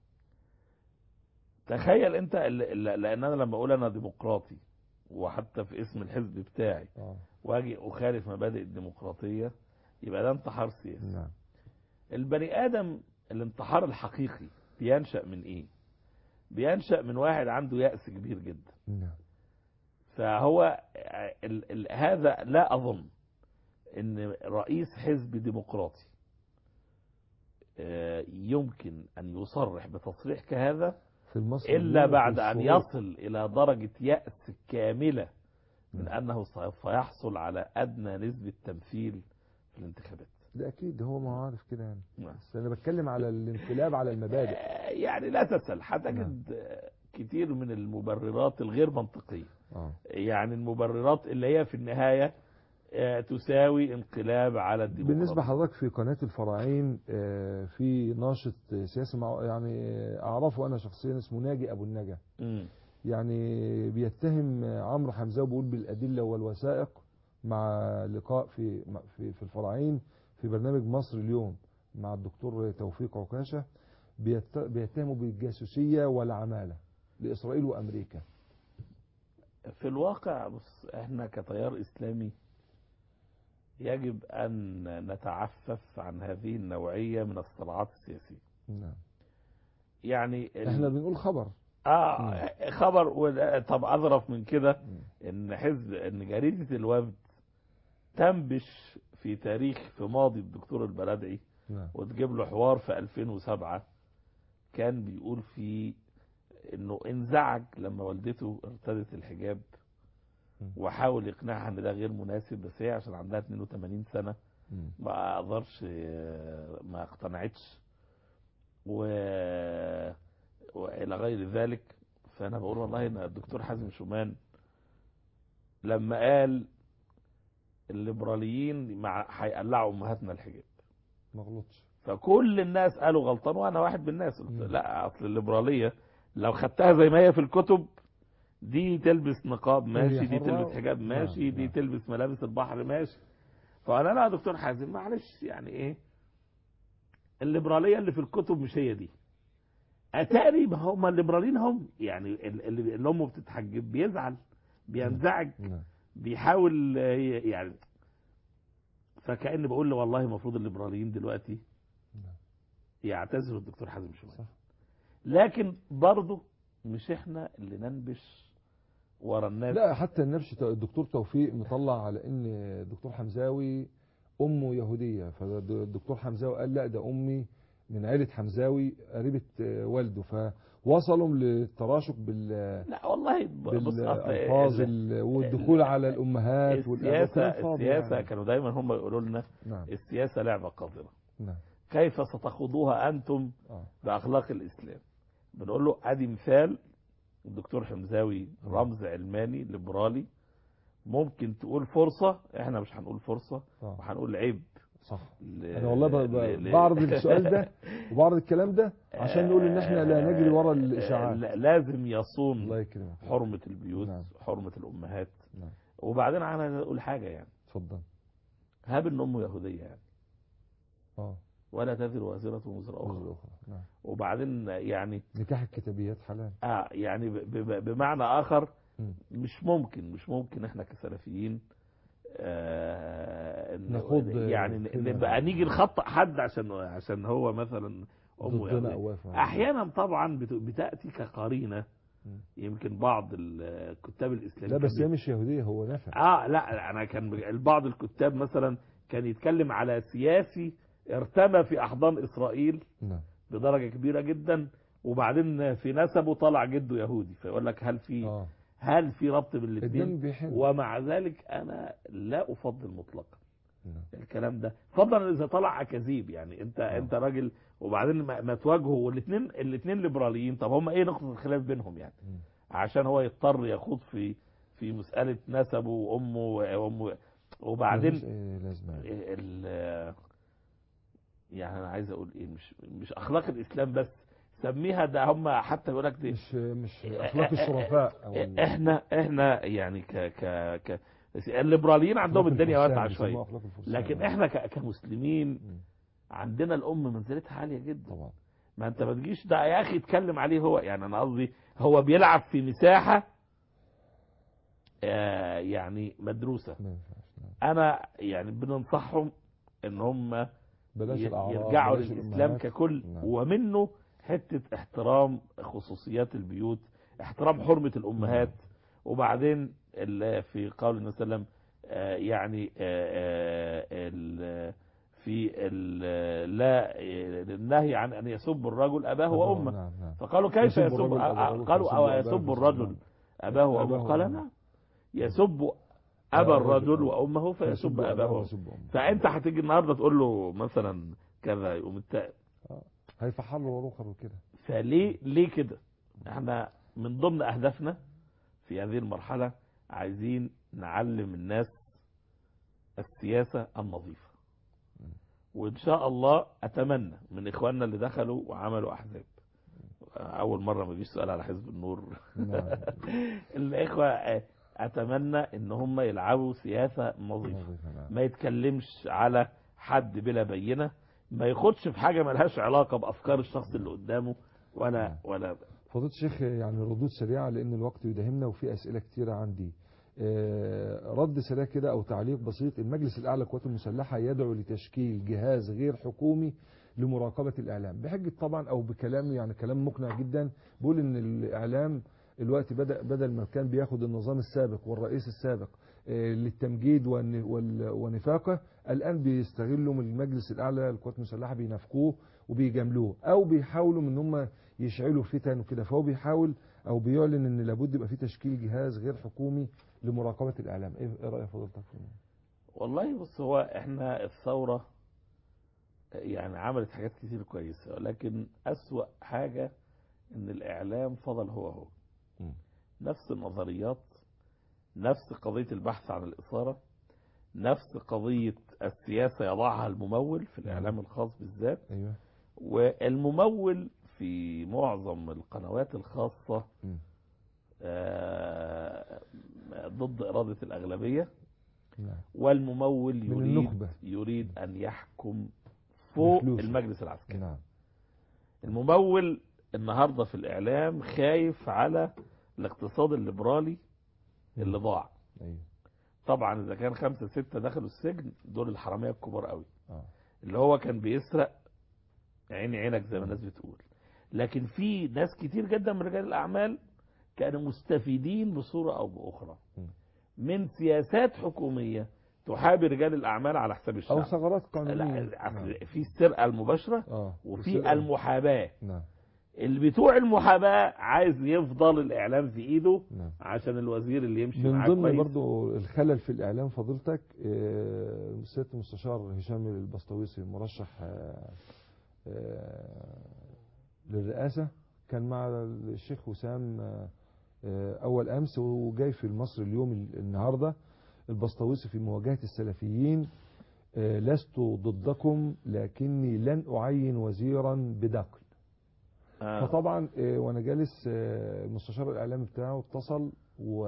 Speaker 2: تخيل انت ال- ال- لان انا لما اقول انا ديمقراطي وحتى في اسم الحزب بتاعي
Speaker 1: اه
Speaker 2: واجي اخالف مبادئ الديمقراطيه يبقى ده انتحار سياسي
Speaker 1: نعم
Speaker 2: البني ادم الانتحار الحقيقي بينشا من ايه بينشا من واحد عنده ياس كبير جدا
Speaker 1: نعم
Speaker 2: فهو ال ال هذا لا اظن ان رئيس حزب ديمقراطي آه، يمكن ان يصرح بتصريح كهذا
Speaker 1: في المصري
Speaker 2: الا
Speaker 1: اليوم
Speaker 2: بعد
Speaker 1: في
Speaker 2: ان
Speaker 1: الشروق.
Speaker 2: يصل الى درجه ياس كامله من
Speaker 1: نعم.
Speaker 2: انه سوف يحصل على ادنى نسبه تمثيل في الانتخابات
Speaker 1: ده اكيد هو ما هو عارف كده يعني
Speaker 2: نعم.
Speaker 1: بس انا بتكلم على الانقلاب على المبادئ
Speaker 2: آه، يعني لا تسأل هتجد آه، كتير من المبررات الغير منطقية
Speaker 1: اه
Speaker 2: يعني المبررات اللي هي في النهاية آه، تساوي انقلاب على الديمقراطية
Speaker 1: بالنسبة حضرتك في قناة الفراعين آه، في ناشط سياسي مع يعني آه، أعرفه أنا شخصيا اسمه ناجي أبو النجا
Speaker 2: مم.
Speaker 1: يعني بيتهم عمرو حمزة وبيقول بالأدلة والوثائق مع لقاء في في في الفراعين في برنامج مصر اليوم مع الدكتور توفيق عكاشة بيت- بيتهموا بالجاسوسية والعمالة لإسرائيل وأمريكا
Speaker 2: في الواقع بص احنا كتيار اسلامي يجب ان نتعفف عن هذه النوعية من الصراعات السياسية
Speaker 1: نعم
Speaker 2: يعني ال-
Speaker 1: احنا بنقول خبر
Speaker 2: اه خبر و- طب اظرف من كده ان حزب ان جريدة الوفد تنبش في تاريخ في ماضي الدكتور البلدعي
Speaker 1: نعم
Speaker 2: وتجيب له حوار في 2007 كان بيقول فيه انه انزعج لما والدته ارتدت الحجاب
Speaker 1: مم.
Speaker 2: وحاول يقنعها ان ده غير مناسب بس هي عشان عندها 82 سنة
Speaker 1: مم.
Speaker 2: ما اقدرش آه، ما اقتنعتش و... والى غير ذلك فانا بقول والله ان الدكتور حازم شومان لما قال الليبراليين مع هيقلعوا امهاتنا الحجاب
Speaker 1: ما غلطش
Speaker 2: فكل الناس قالوا غلطان وانا واحد من الناس قلت
Speaker 1: مم.
Speaker 2: لا اصل الليبراليه لو خدتها زي ما هي في الكتب دي تلبس نقاب ماشي دي
Speaker 1: حرة.
Speaker 2: تلبس حجاب ماشي
Speaker 1: نعم،
Speaker 2: دي
Speaker 1: نعم.
Speaker 2: تلبس ملابس البحر ماشي فانا لا يا دكتور حازم معلش يعني ايه الليبراليه اللي في الكتب مش هي دي اتاري ما هم الليبراليين هم يعني ال- اللي اللي امه بتتحجب بيزعل بينزعج
Speaker 1: نعم
Speaker 2: بيحاول آه، يعني فكأني بقول له والله المفروض الليبراليين دلوقتي
Speaker 1: نعم.
Speaker 2: يعتذروا الدكتور حازم شومان
Speaker 1: صح
Speaker 2: لكن برضه مش احنا اللي ننبش ورا الناس
Speaker 1: لا حتى النبش الدكتور توفيق مطلع على ان الدكتور حمزاوي امه يهوديه فالدكتور حمزاوي قال لا ده امي من عيله حمزاوي قريبه آه، والده فوصلوا للتراشق بال
Speaker 2: لا والله ب- بص أصل
Speaker 1: بالالفاظ
Speaker 2: ال-
Speaker 1: ال- والدخول على الامهات والآباء،
Speaker 2: السياسة
Speaker 1: كلام فاضي
Speaker 2: السياسة
Speaker 1: يعني.
Speaker 2: كانوا دايما هم يقولوا لنا
Speaker 1: نعم
Speaker 2: السياسة لعبة قذرة
Speaker 1: نعم
Speaker 2: كيف ستخوضوها أنتم
Speaker 1: اه
Speaker 2: بأخلاق الإسلام بنقول له أدي مثال الدكتور حمزاوي رمز علماني ليبرالي ممكن تقول فرصة احنا مش هنقول فرصة
Speaker 1: اه
Speaker 2: وهنقول عيب
Speaker 1: صح
Speaker 2: ل-
Speaker 1: انا والله ب- ب-
Speaker 2: ل- ل-
Speaker 1: بعرض السؤال ده وبعرض الكلام ده عشان نقول ان احنا لا نجري ورا الاشاعات
Speaker 2: لا- لازم
Speaker 1: الله
Speaker 2: يصون
Speaker 1: يكرمك
Speaker 2: حرمة البيوت
Speaker 1: نعم.
Speaker 2: حرمة الأمهات
Speaker 1: نعم
Speaker 2: وبعدين انا اقول حاجة يعني
Speaker 1: اتفضل
Speaker 2: هاب ان امه يهودية يعني
Speaker 1: اه
Speaker 2: ولا تزر وازرة وزر
Speaker 1: الجزء
Speaker 2: أخرى
Speaker 1: الاخرى نعم
Speaker 2: وبعدين يعني
Speaker 1: نكاح الكتابيات حلال
Speaker 2: آه يعني ب- ب- بمعنى آخر
Speaker 1: مم.
Speaker 2: مش ممكن مش ممكن احنا كسلفيين آه إن-
Speaker 1: نخوض
Speaker 2: يعني
Speaker 1: فيما-
Speaker 2: نبقى نيجي نخطئ حد عشان عشان هو مثلا امه
Speaker 1: ضدنا
Speaker 2: يهودية.
Speaker 1: او واقف
Speaker 2: احيانا طبعا بت- بتاتي كقرينه
Speaker 1: مم.
Speaker 2: يمكن بعض الكتاب الاسلاميين
Speaker 1: لا بس
Speaker 2: كان
Speaker 1: هي مش يهوديه هو نفع
Speaker 2: اه لا انا كان بعض الكتاب مثلا كان يتكلم على سياسي ارتمى في احضان اسرائيل
Speaker 1: نعم
Speaker 2: بدرجه كبيره جدا وبعدين في نسبه طلع جده يهودي فيقول لك هل في
Speaker 1: اه
Speaker 2: هل في ربط بين
Speaker 1: الدم
Speaker 2: الاثنين
Speaker 1: بيحن
Speaker 2: ومع ذلك انا لا افضل مطلقا
Speaker 1: نعم.
Speaker 2: الكلام ده فضلا اذا طلع اكاذيب يعني انت
Speaker 1: آه.
Speaker 2: انت راجل وبعدين ما, ما تواجهوا والاثنين الاثنين ليبراليين طب هم ايه نقطه الخلاف بينهم يعني
Speaker 1: مم.
Speaker 2: عشان هو يضطر يخوض في في مساله نسبه وامه وامه وبعدين
Speaker 1: ملوش أي لازمه يعني.
Speaker 2: ال يعني انا عايز اقول ايه مش مش اخلاق الاسلام بس سميها ده هم حتى يقول لك دي
Speaker 1: مش مش اخلاق الشرفاء او ال-
Speaker 2: احنا احنا يعني ك ك ك الليبراليين عندهم
Speaker 1: أخلاق
Speaker 2: الدنيا
Speaker 1: الفرسان،
Speaker 2: واسعه
Speaker 1: بيسموها
Speaker 2: شويه
Speaker 1: أخلاق الفرسان.
Speaker 2: لكن احنا ك- كمسلمين
Speaker 1: مم.
Speaker 2: عندنا الام منزلتها عاليه جدا
Speaker 1: طبعا
Speaker 2: ما انت ما تجيش ده يا اخي اتكلم عليه هو يعني انا قصدي هو بيلعب في مساحه آه، يعني مدروسه
Speaker 1: ما ينفعش نعم.
Speaker 2: انا يعني بننصحهم ان هم
Speaker 1: بلاش
Speaker 2: ي-
Speaker 1: الاعراض
Speaker 2: يرجعوا
Speaker 1: بلاش
Speaker 2: للاسلام
Speaker 1: الأمهات.
Speaker 2: ككل
Speaker 1: نعم.
Speaker 2: ومنه حته احترام خصوصيات البيوت احترام حرمه الامهات وبعدين ال- في قول النبي صلى الله عليه وسلم آه، يعني آه، آه، ال- في ال- لا النهي عن ان يسب الرجل اباه وامه
Speaker 1: نعم نعم
Speaker 2: فقالوا كيف
Speaker 1: يسب
Speaker 2: يسب
Speaker 1: الرجل أبا
Speaker 2: قالوا
Speaker 1: فيسب
Speaker 2: او
Speaker 1: أباه
Speaker 2: يسب
Speaker 1: فيسب
Speaker 2: الرجل
Speaker 1: أمه.
Speaker 2: اباه وامه
Speaker 1: أباه
Speaker 2: قال
Speaker 1: وأمه.
Speaker 2: نعم يسب ابا الرجل وامه فيسب اباه وأمه.
Speaker 1: ويسب أمه.
Speaker 2: فانت هتيجي النهارده تقول له مثلا كذا يقوم التائب
Speaker 1: هيفحر له وروخر وكده
Speaker 2: فليه ليه كده احنا من ضمن اهدافنا في هذه المرحله عايزين نعلم الناس السياسه النظيفه وان شاء الله اتمنى من اخواننا اللي دخلوا وعملوا احزاب اول مره ما يجيش سؤال على حزب النور
Speaker 1: نعم
Speaker 2: الاخوه اه، اتمنى ان هم يلعبوا سياسه نظيفه
Speaker 1: نظيفة، نعم.
Speaker 2: ما يتكلمش على حد بلا بينه ما ياخدش في حاجه ملهاش علاقه بافكار الشخص اللي قدامه ولا ولا
Speaker 1: فضيلة الشيخ يعني ردود سريعة لأن الوقت يداهمنا وفي أسئلة كتيرة عندي آه، رد سريع كده أو تعليق بسيط المجلس الأعلى للقوات المسلحة يدعو لتشكيل جهاز غير حكومي لمراقبة الإعلام بحجة طبعا أو بكلام يعني كلام مقنع جدا بيقول إن الإعلام الوقت بدأ بدل ما كان بياخد النظام السابق والرئيس السابق آه، للتمجيد والن- وال- ونفاقه الآن بيستغلوا من المجلس الأعلى للقوات المسلحة بينافقوه وبيجاملوه أو بيحاولوا من هم يشعلوا فتن وكده فهو بيحاول او بيعلن ان لابد يبقى في تشكيل جهاز غير حكومي لمراقبه الاعلام ايه إيه راي فضيلتك في الموضوع؟
Speaker 2: والله بص هو احنا الثورة يعني عملت حاجات كتير كويسة ولكن أسوأ حاجة ان الاعلام فضل هو هو
Speaker 1: مم.
Speaker 2: نفس النظريات نفس قضية البحث عن الإثارة نفس قضية السياسة يضعها الممول في الإعلام الخاص بالذات
Speaker 1: ايوه
Speaker 2: والممول في معظم القنوات الخاصة
Speaker 1: مم.
Speaker 2: آه، ضد إرادة الأغلبية
Speaker 1: نعم
Speaker 2: والممول
Speaker 1: من
Speaker 2: يريد
Speaker 1: النخبة.
Speaker 2: يريد أن يحكم فوق
Speaker 1: بفلوسه.
Speaker 2: المجلس العسكري
Speaker 1: نعم
Speaker 2: الممول النهاردة في الإعلام خايف على الاقتصاد الليبرالي اللي ضاع
Speaker 1: ايوه
Speaker 2: طبعا إذا كان خمسة ستة دخلوا السجن دول الحرامية الكبار قوي
Speaker 1: اه
Speaker 2: اللي هو كان بيسرق عيني عينك زي ما الناس بتقول لكن في ناس كتير جدا من رجال الأعمال كانوا مستفيدين بصورة أو بأخرى
Speaker 1: م.
Speaker 2: من سياسات حكومية تحابي رجال الأعمال على حساب الشعب
Speaker 1: او ثغرات قانونيه
Speaker 2: لا
Speaker 1: نعم.
Speaker 2: أصل في السرقة المباشرة
Speaker 1: اه
Speaker 2: وفي
Speaker 1: والسرقة-
Speaker 2: المحاباة
Speaker 1: نعم
Speaker 2: اللي بتوع المحاباة عايز يفضل الإعلام في إيده
Speaker 1: نعم
Speaker 2: عشان الوزير اللي يمشي
Speaker 1: من
Speaker 2: معاه
Speaker 1: ضمن
Speaker 2: كويس
Speaker 1: برضو الخلل في الاعلام فضيلتك آه، سياده المستشار هشام البسطويسي مرشح آه، آه، للرئاسه كان مع الشيخ وسام آه، آه، اول امس وجاي في المصري اليوم ال- النهارده البسطويسي في مواجهه السلفيين آه، لست ضدكم لكني لن اعين وزيرا بدقل
Speaker 2: آه.
Speaker 1: فطبعا آه، وانا جالس آه، المستشار الاعلامي بتاعه اتصل و...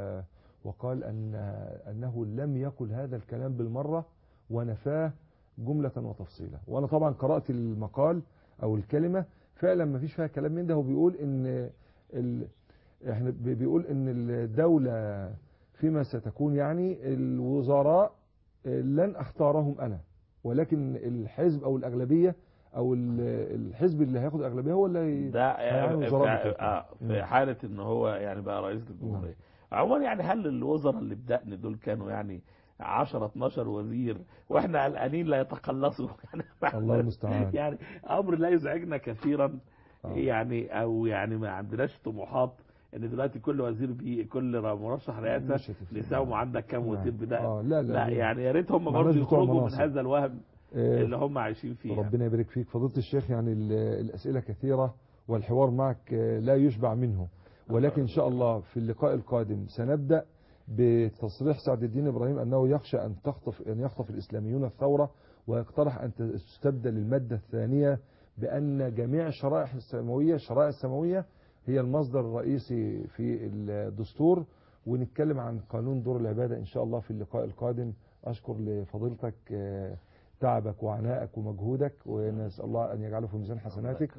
Speaker 1: وقال ان انه لم يقل هذا الكلام بالمره ونفاه جمله وتفصيلا وانا طبعا قرات المقال او الكلمه فعلا ما فيش فيها كلام من ده هو بيقول ان ال... احنا بي- بيقول ان الدوله فيما ستكون يعني الوزراء آه، لن اختارهم انا ولكن الحزب او الاغلبيه او ال- الحزب اللي هياخد الاغلبيه هو اللي هي-
Speaker 2: ده
Speaker 1: هيعين
Speaker 2: في,
Speaker 1: وزراء
Speaker 2: في,
Speaker 1: بتوعه.
Speaker 2: آه في
Speaker 1: مم.
Speaker 2: حالة ان هو يعني بقى رئيس الجمهورية عموما يعني هل الوزراء اللي بدأنا دول كانوا يعني 10 12 وزير واحنا قلقانين لا يتقلصوا يعني
Speaker 1: الله المستعان.
Speaker 2: يعني امر لا يزعجنا كثيرا
Speaker 1: آه.
Speaker 2: يعني او يعني ما عندناش طموحات ان دلوقتي كل وزير بي كل مرشح رئاسه
Speaker 1: مش هتفرق.
Speaker 2: نساوم عندك كام
Speaker 1: نعم.
Speaker 2: وزير بدأ
Speaker 1: آه، لا، لا،
Speaker 2: لا
Speaker 1: لا.
Speaker 2: يعني يا ريت هم
Speaker 1: مع
Speaker 2: برضه
Speaker 1: الناس بتوع
Speaker 2: يخرجوا من
Speaker 1: المناصب.
Speaker 2: هذا الوهم
Speaker 1: آه،
Speaker 2: اللي هم عايشين فيه يعني.
Speaker 1: ربنا يبارك فيك فضيلة الشيخ يعني ال- الأسئلة كثيرة والحوار معك آه، لا يشبع منه ولكن إن شاء الله في اللقاء القادم سنبدأ بتصريح سعد الدين إبراهيم أنه يخشى أن تخطف أن يخطف الإسلاميون الثورة ويقترح أن تستبدل المادة الثانية بأن جميع الشرائح السماوية الشرائع السماوية هي المصدر الرئيسي في الدستور ونتكلم عن قانون دور العبادة إن شاء الله في اللقاء القادم أشكر لفضيلتك آه، تعبك وعنائك ومجهودك ونسأل الله أن يجعله في ميزان حسناتك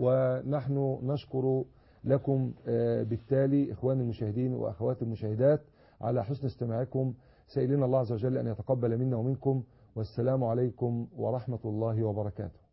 Speaker 1: ونحن نشكر لكم آه، بالتالي إخواني المشاهدين وأخواتي المشاهدات على حسن استماعكم سائلين الله عز وجل أن يتقبل منا ومنكم والسلام عليكم ورحمة الله وبركاته